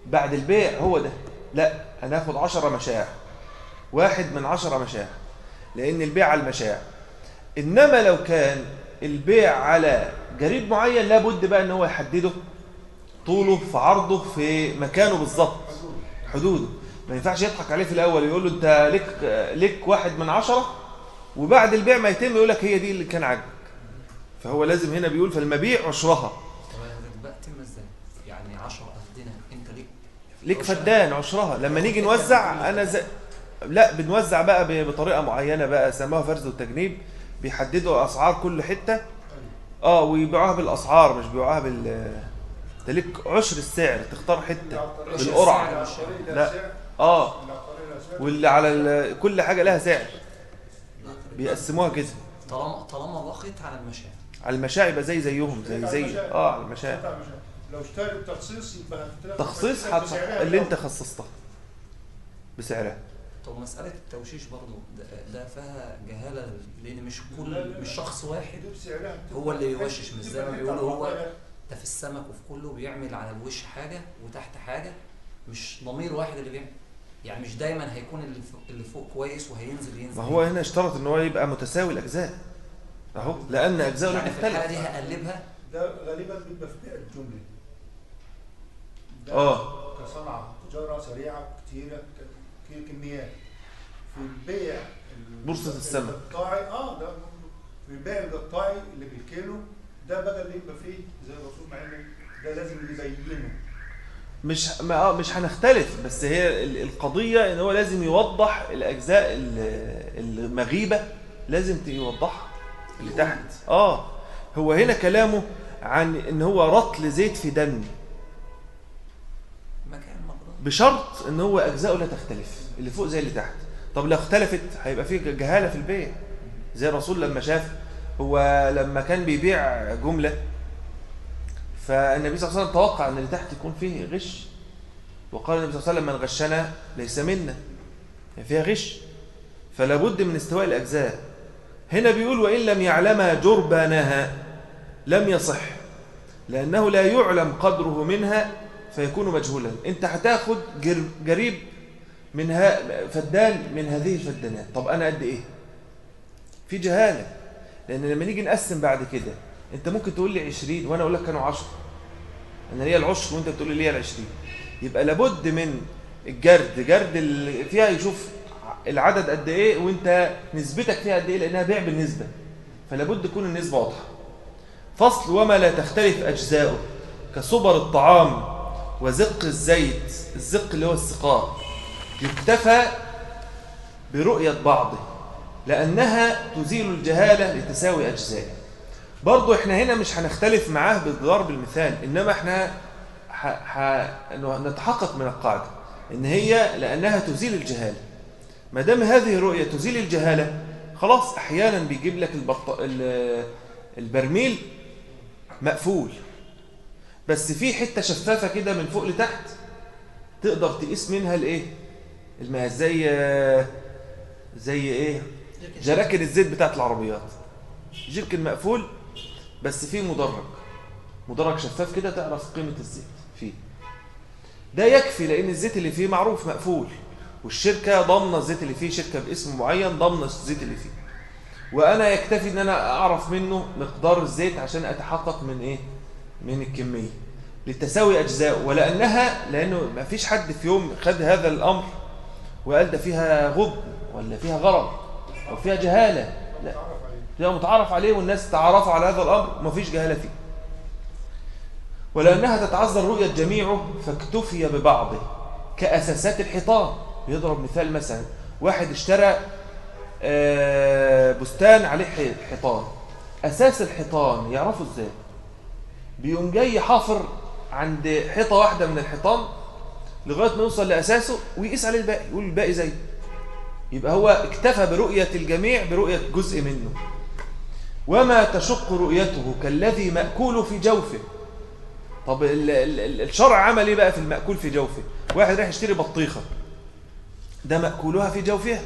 بعد البيع هو ده لا انا هاخد 10 مشاع واحد من 10 مشاع لان البيع على المشاع انما لو كان البيع على جريد معين لابد بقى ان هو يحدده طوله في عرضه في مكانه بالظبط حدوده ما ينفعش يضحك عليه في الاول يقول له انت لك لك واحد من عشرة وبعد البيع ما يتم يقول لك هي دي اللي كان عاجبك فهو لازم هنا بيقول فالمبيع عشرها طب يا حضرتك بقى تتم ازاي؟ يعني 10 قصدنا انت ليك ليك فدان عشرها لما نيجي نوزع انا زي لا بنوزع بقى ب- بطريقه معينه بقى سموها فرز وتجنيب بيحددوا اسعار كل حته اه ويبيعوها بالاسعار مش بيبيعوها بال انت ليك عشر السعر تختار حته بالقرعه لا. اه واللي على ال... كل حاجه لها سعر بيقسموها كده طالما طالما بقيت على المشاع على المشاع يبقى زي زيهم زي زي اه على المشاع لو اشتري بتخصيص يبقى هتلاقي تخصيص بسعرها حت... اللي انت الأول. خصصتها بسعرها طب مسألة التوشيش برضو ده, ده فيها جهالة لأن مش لا، كل لا، لا. مش شخص واحد دي بسعرها بتبقى هو اللي حتة- يوشش، مش زي ما بتبقى بيقولوا هو حتة ده في السمك وفي كله بيعمل على الوش حاجة وتحت حاجة مش ضمير واحد اللي بيعمل يعني مش دايما هيكون اللي فوق, اللي فوق كويس وهينزل ينزل ما هو هنا اشترط ان هو يبقى متساوي الاجزاء اهو لان اجزاءه لا يعني في الحالة تختلف دي هقلبها ده غالبا بيبقى في بيع الجملة ده اه كصنعة تجارة سريعة كتيرة ك- ك- كميات في البيع ال- بورصة السمك. القطاعي اه ده في البيع القطاعي اللي بالكيلو ده بقى اللي يبقى فيه زي الرسول مع انه ده لازم يبينه مش ما اه مش هنختلف بس هي ال- القضيه ان هو لازم يوضح الاجزاء ال- المغيبه لازم ت- يوضحها اللي تحت اه هو هنا كلامه عن ان هو رطل زيت في دم مكان مقدار بشرط ان هو اجزاؤه لا تختلف اللي فوق زي اللي تحت طب لو اختلفت هيبقى في جهاله في البيع زي الرسول لما شاف هو لما كان بيبيع جمله فالنبي صلى الله عليه وسلم توقع ان اللي تحت يكون فيه غش وقال النبي صلى الله عليه وسلم من غشنا ليس منا يعني فيها غش فلا بد من استواء الاجزاء هنا بيقول وان لم يعلم جربانها لم يصح لانه لا يعلم قدره منها فيكون مجهولا انت هتاخد جر- جريب من ها فدان من هذه الفدانات طب انا قد ايه في جهاله لان لما نيجي نقسم بعد كده انت ممكن تقول لي 20 وانا اقول لك كانوا 10 انا ليا العشر وانت بتقول لي ليا ال 20 يبقى لابد من الجرد جرد اللي فيها يشوف العدد قد ايه وانت نسبتك فيها قد ايه لانها بيع بالنسبه فلابد تكون النسبه واضحه فصل وما لا تختلف اجزاؤه كصبر الطعام وزق الزيت الزق اللي هو السقاء يكتفى برؤية بعضه لأنها تزيل الجهالة لتساوي أجزائه برضو احنا هنا مش هنختلف معاه بضرب المثال إنما احنا ح... ح... إنه نتحقق من القاعدة إن هي لأنها تزيل الجهالة ما دام هذه الرؤية تزيل الجهالة خلاص أحيانا بيجيب لك البط... ال- البرميل مقفول بس في حته شفافه كده من فوق لتحت تقدر تقيس منها الايه الماء زي زي ايه جراكن الزيت بتاعت العربيات جيركن مقفول بس فيه مدرج مدرج شفاف كده تعرف قيمه الزيت فيه ده يكفي لان الزيت اللي فيه معروف مقفول والشركه ضامنه الزيت اللي فيه شركه باسم معين ضامنه الزيت اللي فيه وانا يكتفي ان انا اعرف منه مقدار الزيت عشان اتحقق من ايه من الكميه لتساوي اجزاء ولانها لانه ما فيش حد في يوم خد هذا الامر وقال ده فيها غب ولا فيها غرض او فيها جهاله لا تعرف عليه ده متعارف عليه والناس تعرفوا على هذا الامر وما فيش جهاله فيه ولانها تتعذر رؤيه جميعه فاكتفي ببعضه كاساسات الحيطان يضرب مثال مثلا واحد اشترى آه، بستان عليه حي- حيطان اساس الحيطان يعرفه ازاي بيقوم جاي حافر عند حيطه واحده من الحيطان لغايه ما يوصل لاساسه ويقيس عليه الباقي يقول الباقي زيه يبقى هو اكتفى برؤيه الجميع برؤيه جزء منه وما تشق رؤيته كالذي مأكول في جوفه طب ال- ال- ال- الشرع عمل ايه بقى في المأكول في جوفه واحد رايح يشتري بطيخة ده مأكولها في جوفها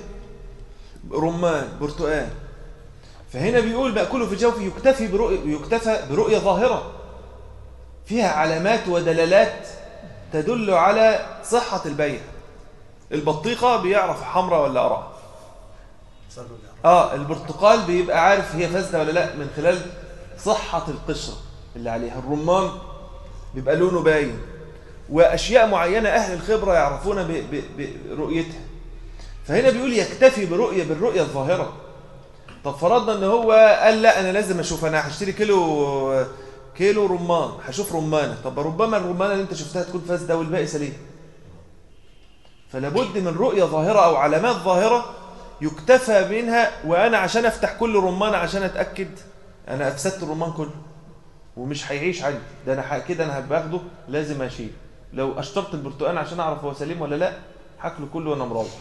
رمان برتقال فهنا بيقول مأكوله في جوفه يكتفي برؤية يكتفى برؤية ظاهرة فيها علامات ودلالات تدل على صحة البيع البطيخة بيعرف حمراء ولا قرعة صلوا على الرسول. اه البرتقال بيبقى عارف هي فاسده ولا لا من خلال صحة القشرة اللي عليها الرمان بيبقى لونه باين واشياء معينة اهل الخبرة يعرفون ب- ب- برؤيتها فهنا بيقول يكتفي برؤية بالرؤية الظاهرة طب فرضنا ان هو قال لا انا لازم اشوف انا هشتري كيلو كيلو رمان هشوف رمانة طب ربما الرمانة اللي انت شفتها تكون فاسدة والباقي سليم فلا بد من رؤية ظاهرة او علامات ظاهرة يكتفى منها وانا عشان افتح كل رمان عشان اتاكد انا افسدت الرمان كله ومش هيعيش عندي ده انا ح- كده انا باخده لازم اشيل لو اشترط البرتقال عشان اعرف هو سليم ولا لا هاكله كله وانا مروح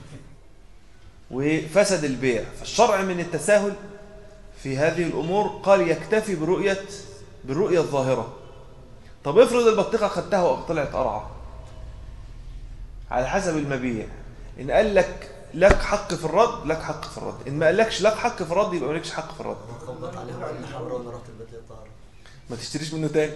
وفسد البيع فالشرع من التساهل في هذه الامور قال يكتفي برؤيه بالرؤيه الظاهره طب افرض البطيخه خدتها وطلعت قرعه على حسب المبيع ان قال لك لك حق في الرد لك حق في الرد ان ما قالكش لك حق في الرد يبقى مالكش حق في الرد خبط عليهم ولا حمراء ولا رحت البيت طار ما تشتريش منه تاني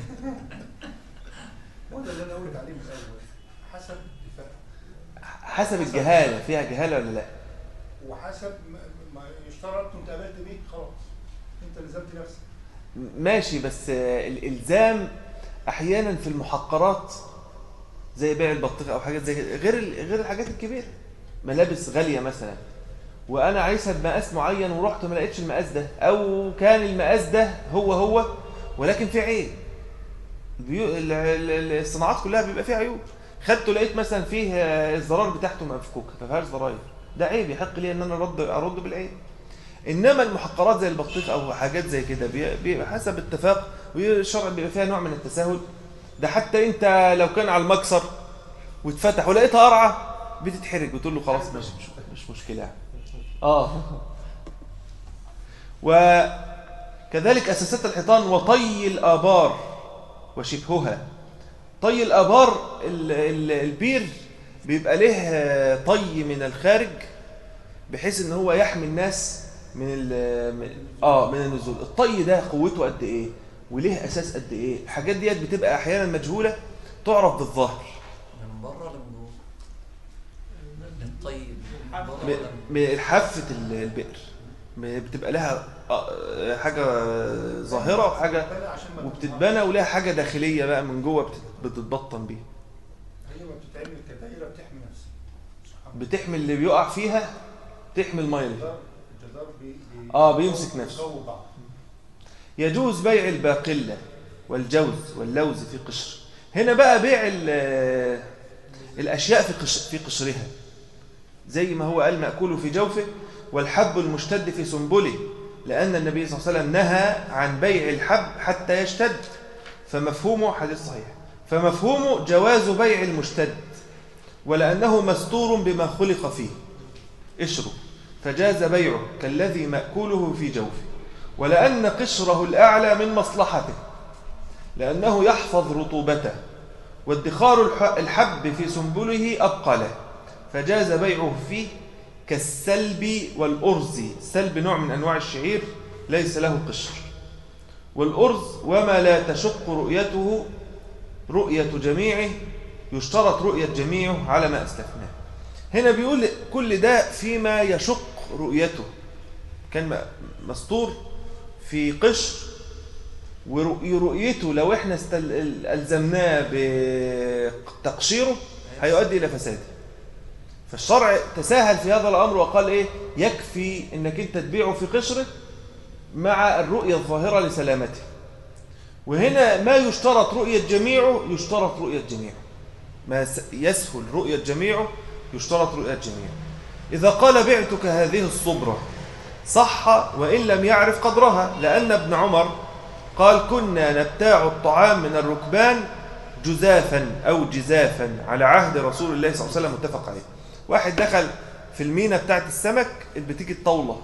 هو ده اللي انا قلت عليه من الاول حسب اتفاق حسب الجهاله فيها جهاله ولا لا وحسب ما ما اشترطت وانت قابلت بيه خلاص انت لزمت نفسك ماشي بس آه، الالزام احيانا في المحقرات زي بيع البطيخه او حاجات زي كده غير ال- غير الحاجات الكبيره ملابس غاليه مثلا وانا عايزها بمقاس معين ورحت ما لقيتش المقاس ده او كان المقاس ده هو هو ولكن في عيب البيو... ال- ال- الصناعات كلها بيبقى فيها عيوب خدته لقيت مثلا فيه آه، الزرار بتاعته مفكوكه ما فيهاش زراير ده عيب يحق لي ان انا ارد ارد بالعيب انما المحقرات زي البطيخ او حاجات زي كده بي- بيبقى حسب اتفاق والشرع بيبقى فيها نوع من التساهل ده حتى انت لو كان على المكسر واتفتح ولقيتها قرعه بتتحرج وتقول له خلاص ماشي مش, مش مشكله يعني. اه وكذلك اساسات الحيطان وطي الابار وشبهها طي الابار ال- ال- البير بيبقى له آه، طي من الخارج بحيث ان هو يحمي الناس من ال من اه من النزول الطي ده قوته قد ايه وليه اساس قد ايه الحاجات ديت بتبقى احيانا مجهوله تعرف بالظاهر من بره ولا من جوه؟ من طيب من بره م- ولا من م- حافه ال- البئر م- بتبقى لها آه، حاجه ظاهره وحاجه بلا عشان ما وبتتبنى ولها حاجه داخليه بقى من جوه بتت- بتتبطن بيها هي ما بتتعمل كدائره بتحمي نفسها سبحان الله. بتحمي اللي بيقع فيها تحمي الميه اللي فيها. الجدار الجدار بي بي آه، بيمسك نفسه. بيقوي بعض. يجوز بيع الباقلة والجوز واللوز في قشر هنا بقى بيع ال- الأشياء في قش في قشرها زي ما هو قال مأكوله في جوفه والحب المشتد في سنبله لأن النبي صلى الله عليه وسلم نهى عن بيع الحب حتى يشتد فمفهومه حديث صحيح فمفهومه جواز بيع المشتد ولأنه مستور بما خلق فيه قشره فجاز بيعه كالذي مأكوله في جوفه ولأن قشره الأعلى من مصلحته لأنه يحفظ رطوبته وادخار الح- الحب في سنبله أبقى له فجاز بيعه فيه كالسلب والأرز السلب نوع من أنواع الشعير ليس له قشر والأرز وما لا تشق رؤيته رؤية جميعه يشترط رؤية جميعه على ما أسلفناه هنا بيقول كل ده فيما يشق رؤيته كان م- مستور في قشر ورؤيته لو احنا استل... ألزمناه بتقشيره هيؤدي إلى فساده فالشرع تساهل في هذا الأمر وقال إيه يكفي إنك أنت تبيعه في قشره مع الرؤية الظاهرة لسلامته وهنا ما يشترط رؤية جميعه يشترط رؤية جميعه ما س- يسهل رؤية جميعه يشترط رؤية جميعه إذا قال بعتك هذه الصبرة صح وإن لم يعرف قدرها لأن ابن عمر قال كنا نبتاع الطعام من الركبان جزافا أو جزافا على عهد رسول الله صلى الله عليه وسلم متفق عليه واحد دخل في المينا بتاعت السمك اللي بتيجي الطاولة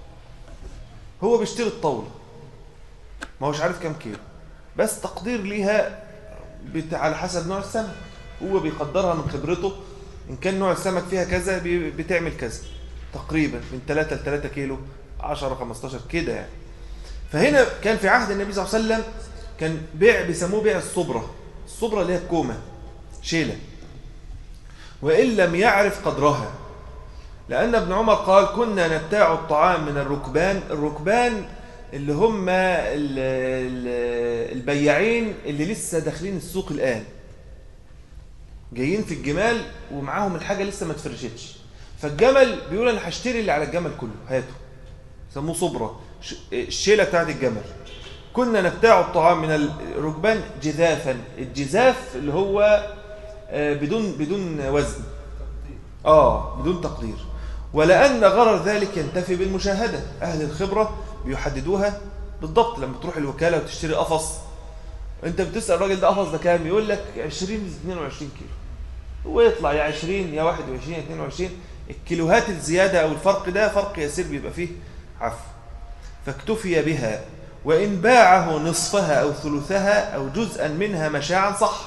هو بيشتري الطاولة ما هوش عارف كام كيلو بس تقدير ليها بت... على حسب نوع السمك هو بيقدرها من خبرته إن كان نوع السمك فيها كذا بي... بتعمل كذا تقريبا من 3 ل 3 كيلو 10 15 كده يعني فهنا كان في عهد النبي صلى الله عليه وسلم كان بيع بيسموه بيع الصبرة الصبرة اللي هي الكومة شيلة وإن لم يعرف قدرها لأن ابن عمر قال كنا نبتاع الطعام من الركبان الركبان اللي هم ال- ال- البياعين اللي لسه داخلين السوق الآن جايين في الجمال ومعاهم الحاجة لسه ما اتفرشتش فالجمل بيقول أنا هشتري اللي على الجمل كله هاته سموه صبرة ش- الشيلة بتاعت الجمل كنا نبتاع الطعام من الركبان جذافا الجذاف اللي هو آه، بدون بدون وزن اه بدون تقدير ولأن غرر ذلك ينتفي بالمشاهدة أهل الخبرة بيحددوها بالضبط لما تروح الوكالة وتشتري قفص انت بتسأل الراجل ده قفص ده كام يقول لك 20 ل 22 كيلو ويطلع يا 20 يا 21 يا 22 الكيلوهات الزيادة أو الفرق ده فرق يسير بيبقى فيه عفو فاكتفي بها وإن باعه نصفها أو ثلثها أو جزءا منها مشاعا صح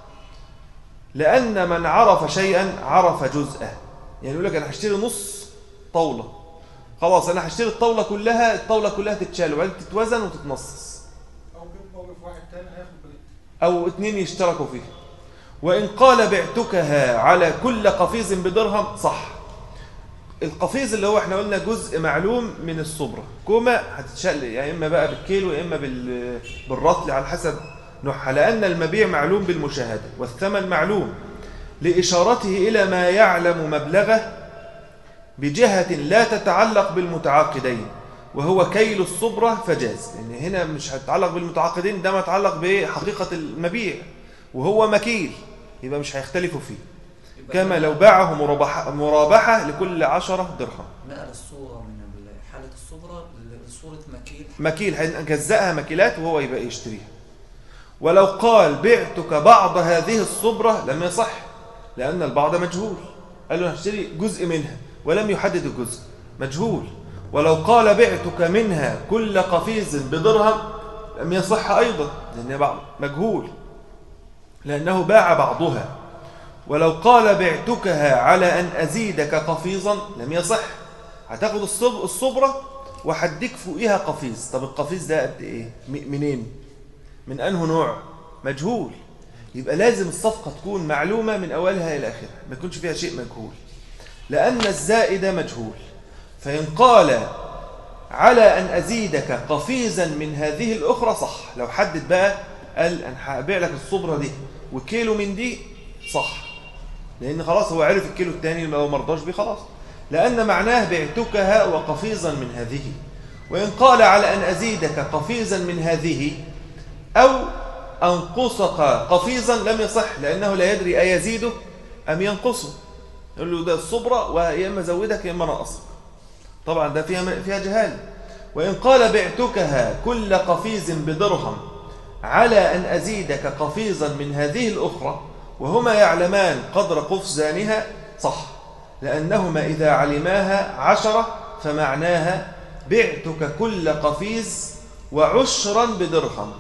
لأن من عرف شيئا عرف جزءه يعني يقول لك أنا هشتري نص طاولة خلاص أنا هشتري الطاولة كلها الطاولة كلها تتشال وبعدين تتوزن وتتنصص او جيب موقف واحد تاني هياخد بقيت أو اتنين يشتركوا فيها وإن قال بعتكها على كل قفيز بدرهم صح القفيز اللي هو احنا قلنا جزء معلوم من الصبرة كومة هتتشال يا إما بقى بالكيلو يا إما بال- بالرطل على حسب نوعها لأن المبيع معلوم بالمشاهدة والثمن معلوم لإشارته إلى ما يعلم مبلغه بجهة لا تتعلق بالمتعاقدين وهو كيل الصبرة فجاز لأن هنا مش هتتعلق بالمتعاقدين ده متعلق بحقيقة المبيع وهو مكيل يبقى مش هيختلفوا فيه يبقى كما كده لو باعه مرابحة, مرابحة لكل عشرة درهم نقل الصورة من ال- حالة الصبرة لصورة مكيل مكيل هنجزأها مكيلات وهو يبقى يشتريها ولو قال بعتك بعض هذه الصبرة لم يصح لأن البعض مجهول قال له هشتري جزء منها ولم يحدد الجزء مجهول ولو قال بعتك منها كل قفيز بدرهم لم يصح أيضا لأن بعض مجهول لأنه باع بعضها ولو قال بعتكها على أن أزيدك قفيزا لم يصح هتاخد الصب الصبرة وهديك فوقيها قفيز طب القفيز ده قد إيه م- منين من أنه نوع مجهول يبقى لازم الصفقة تكون معلومة من أولها إلى آخرها ما يكونش فيها شيء مجهول لأن الزائد مجهول فإن قال على أن أزيدك قفيزا من هذه الأخرى صح لو حدد بقى قال أنا هبيع لك الصبرة دي وكيلو من دي صح لأن خلاص هو عرف الكيلو الثاني لو مرضاش بيه خلاص لأن معناه بعتكها وقفيزا من هذه وإن قال على أن أزيدك قفيزا من هذه أو أنقصك قفيزا لم يصح لأنه لا يدري أيزيده أم ينقصه يقول له ده الصبرة ويا إما زودك يا إما نقصك طبعا ده فيها فيها جهالة وإن قال بعتكها كل قفيز بدرهم على أن أزيدك قفيزا من هذه الأخرى وهما يعلمان قدر قفزانها صح لأنهما إذا علماها عشرة فمعناها بعتك كل قفيز وعشرا بدرهم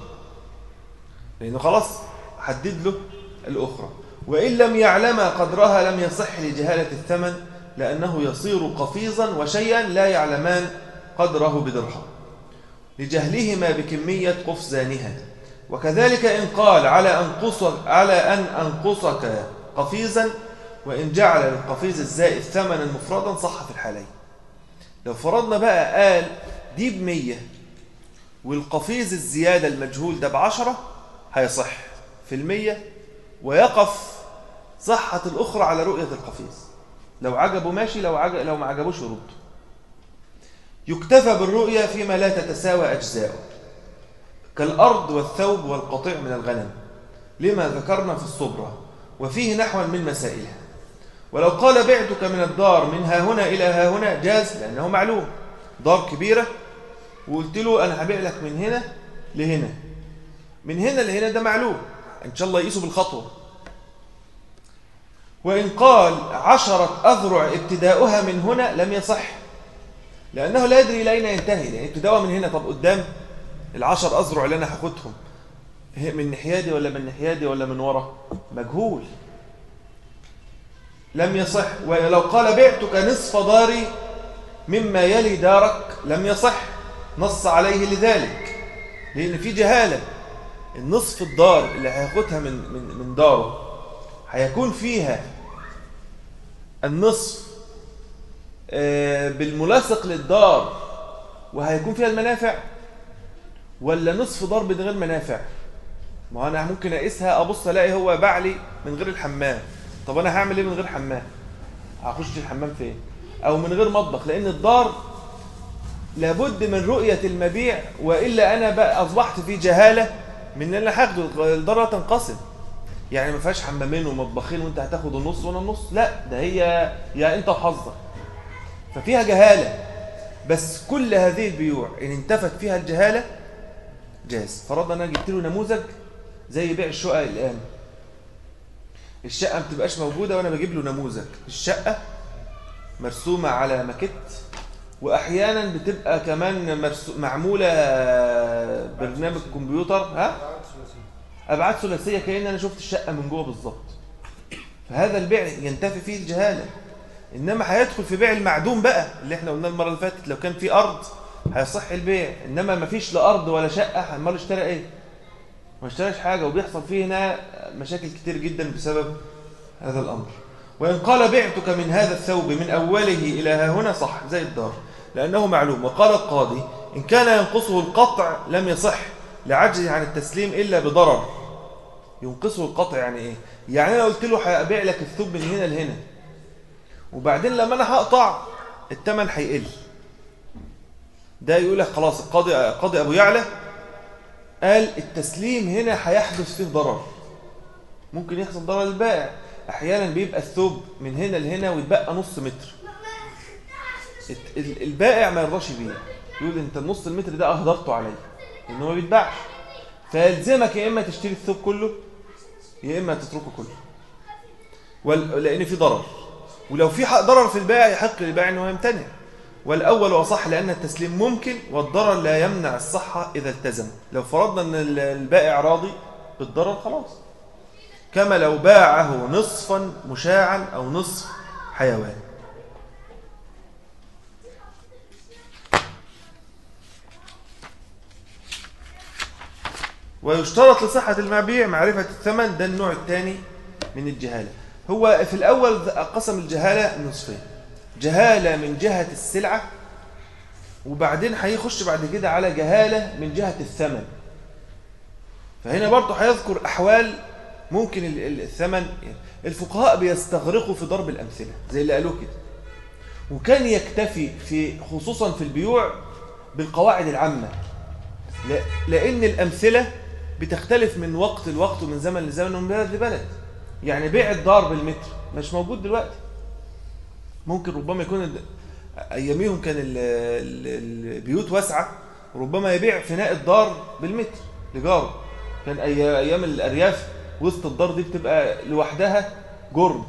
لأنه خلاص حدد له الأخرى وإن لم يعلم قدرها لم يصح لجهالة الثمن لأنه يصير قفيزا وشيئا لا يعلمان قدره بدرهم لجهلهما بكمية قفزانها وكذلك إن قال على أنقصك على أن أنقصك قفيزا وإن جعل للقفيز الزائد ثمنا مفردا صح في الحالين لو فرضنا بقى قال دي بمية والقفيز الزيادة المجهول ده بعشرة هيصح في المية ويقف صحة الأخرى على رؤية القفيز لو عجبه ماشي لو, عجب لو ما عجبوش يرد يكتفى بالرؤية فيما لا تتساوى أجزاؤه كالأرض والثوب والقطيع من الغنم لما ذكرنا في الصبرة وفيه نحو من مسائلها ولو قال بعتك من الدار من ها هنا إلى ها هنا جاز لأنه معلوم دار كبيرة وقلت له أنا هبيع لك من هنا لهنا من هنا لهنا ده معلوم إن شاء الله يقيسوا بالخطوة وإن قال عشرة أذرع ابتداؤها من هنا لم يصح لأنه لا يدري إلى أين ينتهي يعني ابتداؤها من هنا طب قدام العشر أذرع اللي أنا هاخدهم من نحيادي ولا من نحيادي ولا من ورا مجهول لم يصح ولو قال بعتك نصف داري مما يلي دارك لم يصح نص عليه لذلك لأن في جهالة النصف الدار اللي هياخدها من من من داره هيكون فيها النصف آه، بالملاصق للدار وهيكون فيها المنافع ولا نصف دار من غير منافع ما هو انا ممكن اقيسها ابص الاقي هو باع لي من غير الحمام طب انا هعمل ايه من غير حمام هخش الحمام فين او من غير مطبخ لان الدار لابد من رؤية المبيع والا انا بقى اصبحت في جهالة من اللي انا هاخده الدار تنقسم يعني ما فيهاش حمامين ومطبخين وانت هتاخد النص وانا النص لا ده هي يا انت وحظك ففيها جهالة بس كل هذه البيوع ان انتفت فيها الجهالة جاز فرضا انا جبت له نموذج زي بيع الشقق الان الشقة ما بتبقاش موجودة وانا بجيب له نموذج الشقة مرسومة على ماكيت واحيانا بتبقى كمان مرسو... معمولة برنامج كمبيوتر ها ابعاد ثلاثيه كأن انا شفت الشقه من جوه بالظبط فهذا البيع ينتفي فيه الجهاله انما هيدخل في بيع المعدوم بقى اللي احنا قلناه المره اللي فاتت لو كان في ارض هيصح البيع انما ما فيش لا ارض ولا شقه امال اشترى ايه ما اشتراش حاجه وبيحصل فيه هنا مشاكل كتير جدا بسبب هذا الامر وان قال بعتك من هذا الثوب من اوله الى ها هنا صح زي الدار لانه معلوم وقال القاضي ان كان ينقصه القطع لم يصح لعجزه عن التسليم الا بضرر ينقصه القطع يعني ايه يعني انا قلت له هبيع لك الثوب من هنا لهنا وبعدين لما انا هقطع الثمن هيقل ده يقول لك خلاص القاضي قاضي ابو يعلى قال التسليم هنا هيحدث فيه ضرر ممكن يحصل ضرر للبائع احيانا بيبقى الثوب من هنا لهنا ويتبقى نص متر الت- ال- البائع ما يرضاش يبيع يقول انت النص المتر ده اهدرته عليا لانه ما بيتباعش فيلزمك يا اما تشتري الثوب كله يا اما تتركه كله وال... لان في ضرر ولو في حق ضرر في البائع يحق للبائع انه يمتنع والاول اصح لان التسليم ممكن والضرر لا يمنع الصحه اذا التزم لو فرضنا ان ال- البائع راضي بالضرر خلاص كما لو باعه نصفا مشاعا او نصف حيوان ويشترط لصحة المبيع معرفة الثمن ده النوع الثاني من الجهالة هو في الأول قسم الجهالة نصفين جهالة من جهة السلعة وبعدين هيخش بعد كده على جهالة من جهة الثمن فهنا برضه هيذكر أحوال ممكن ال- ال- الثمن الفقهاء بيستغرقوا في ضرب الأمثلة زي اللي قالوه كده وكان يكتفي في خصوصا في البيوع بالقواعد العامة لا- لأن الأمثلة بتختلف من وقت لوقت ومن زمن لزمن ومن بلد لبلد يعني بيع الدار بالمتر مش موجود دلوقتي ممكن ربما يكون ال- أياميهم كان ال- ال- البيوت واسعة ربما يبيع فناء الدار بالمتر لجاره كان أي- أيام الأرياف وسط الدار دي بتبقى لوحدها جرم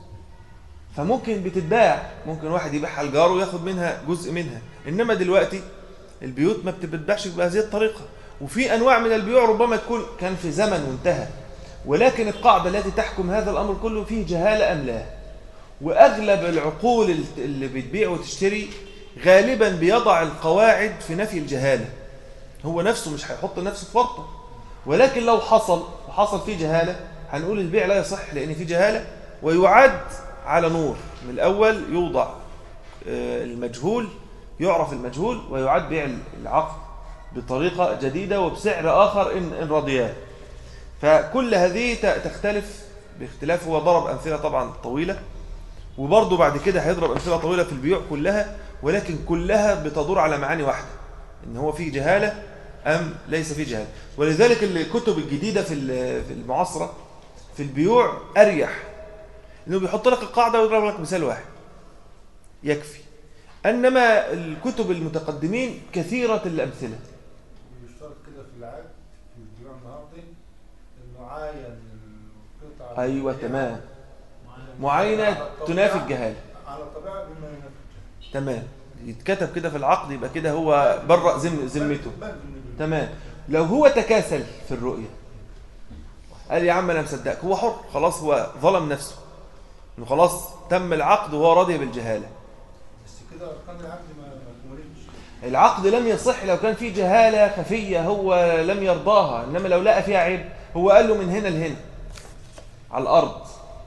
فممكن بتتباع ممكن واحد يبيعها لجاره وياخد منها جزء منها إنما دلوقتي البيوت ما بتتباعش بهذه الطريقة وفي أنواع من البيوع ربما تكون كان في زمن وانتهى ولكن القاعدة التي تحكم هذا الأمر كله فيه جهالة أم لا وأغلب العقول اللي بتبيع وتشتري غالبا بيضع القواعد في نفي الجهالة هو نفسه مش هيحط نفسه في ورطة ولكن لو حصل وحصل فيه جهالة هنقول البيع لا يصح لأن فيه جهالة ويعد على نور من الأول يوضع آه، المجهول يعرف المجهول ويعد بيع العقد بطريقة جديدة وبسعر آخر إن, إن رضياه فكل هذه ت- تختلف باختلاف هو ضرب أمثلة طبعا طويلة وبرضه بعد كده هيضرب أمثلة طويلة في البيوع كلها ولكن كلها بتدور على معاني واحدة إن هو فيه جهالة أم ليس فيه جهالة ولذلك الكتب الجديدة في ال- في المعاصرة في البيوع أريح إنه بيحط لك القاعدة ويضرب لك مثال واحد يكفي انما الكتب المتقدمين كثيره الامثله بيشترط كده في العقد في البيوع النهارده انه عاين القطعه ايوه اللي هي تمام على معاينه الطبيعة- تنافي الجهاله على الطبيعه بما ينافي تمام يتكتب كده في العقد يبقى كده هو برأ ذم ذمته تمام لو هو تكاسل في الرؤيه قال يا عم انا مصدقك هو حر خلاص هو ظلم نفسه انه خلاص تم العقد وهو راضي بالجهاله بس كده اركان العقد ما ما كملتش العقد لم يصح لو كان في جهالة خفية هو لم يرضاها إنما لو لقى فيها عيب هو قال له من هنا لهنا على الأرض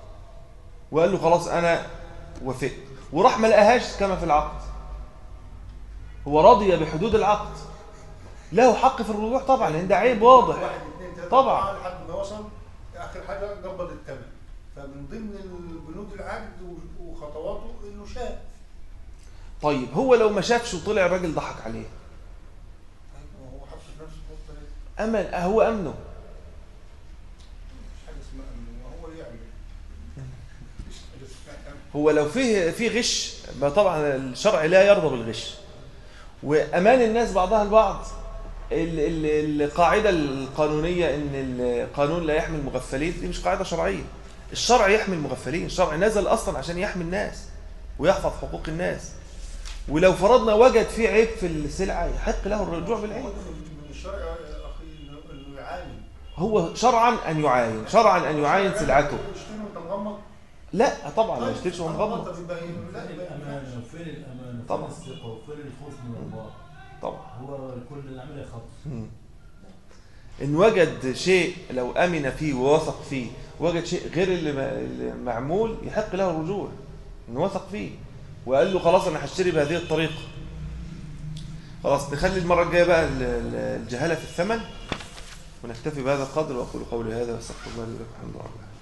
وقال له خلاص انا وافقت وراح ما لقاهاش كما في العقد هو رضي بحدود العقد له حق في الرجوع طبعا لان ده عيب واضح واحد اثنين ثلاثة طبعا. أربعة لحد ما وصل آخر حاجة قبض الثمن فمن ضمن البنود العقد و- وخطواته إنه شاف طيب هو لو ما شافش وطلع الراجل ضحك عليه أيوة، هو حط في نفسه النقطة دي امن هو امنه مش حاجة اسمها أمن وهو يعمل مفيش حاجة اسمها أمن هو لو فيه في غش ما طبعا الشرع لا يرضى بالغش وامان الناس بعضها البعض ال- ال- القاعده القانونيه ان القانون لا يحمي المغفلين دي مش قاعده شرعيه الشرع يحمي المغفلين الشرع نزل اصلا عشان يحمي الناس ويحفظ حقوق الناس ولو فرضنا وجد فيه عيب في السلعه يحق له الرجوع بالعيب هو ده من من الشرع يا أخي إنه- إنه يعاني هو شرعا ان يعاين شرعا ان يعاين سلعته تشتري وأنت مغمض لا طبعا ما طيب، يشتريش وهو مغمض طب يبقى لا فين يبقى الأمانة وفين الأمانة وفين طبعا. الثقة وفين الخوف من الله طبعا هو كل العملية خط مم. إن وجد شيء لو أمن فيه ووثق فيه وجد شيء غير اللي م- اللي معمول يحق له الرجوع إن وثق فيه وقال له خلاص أنا هشتري بهذه الطريقة خلاص نخلي المرة الجاية بقى ال- ال- الجهالة في الثمن ونكتفي بهذا القدر وأقول قولي هذا واستغفر الله لي ولكم الحمد لله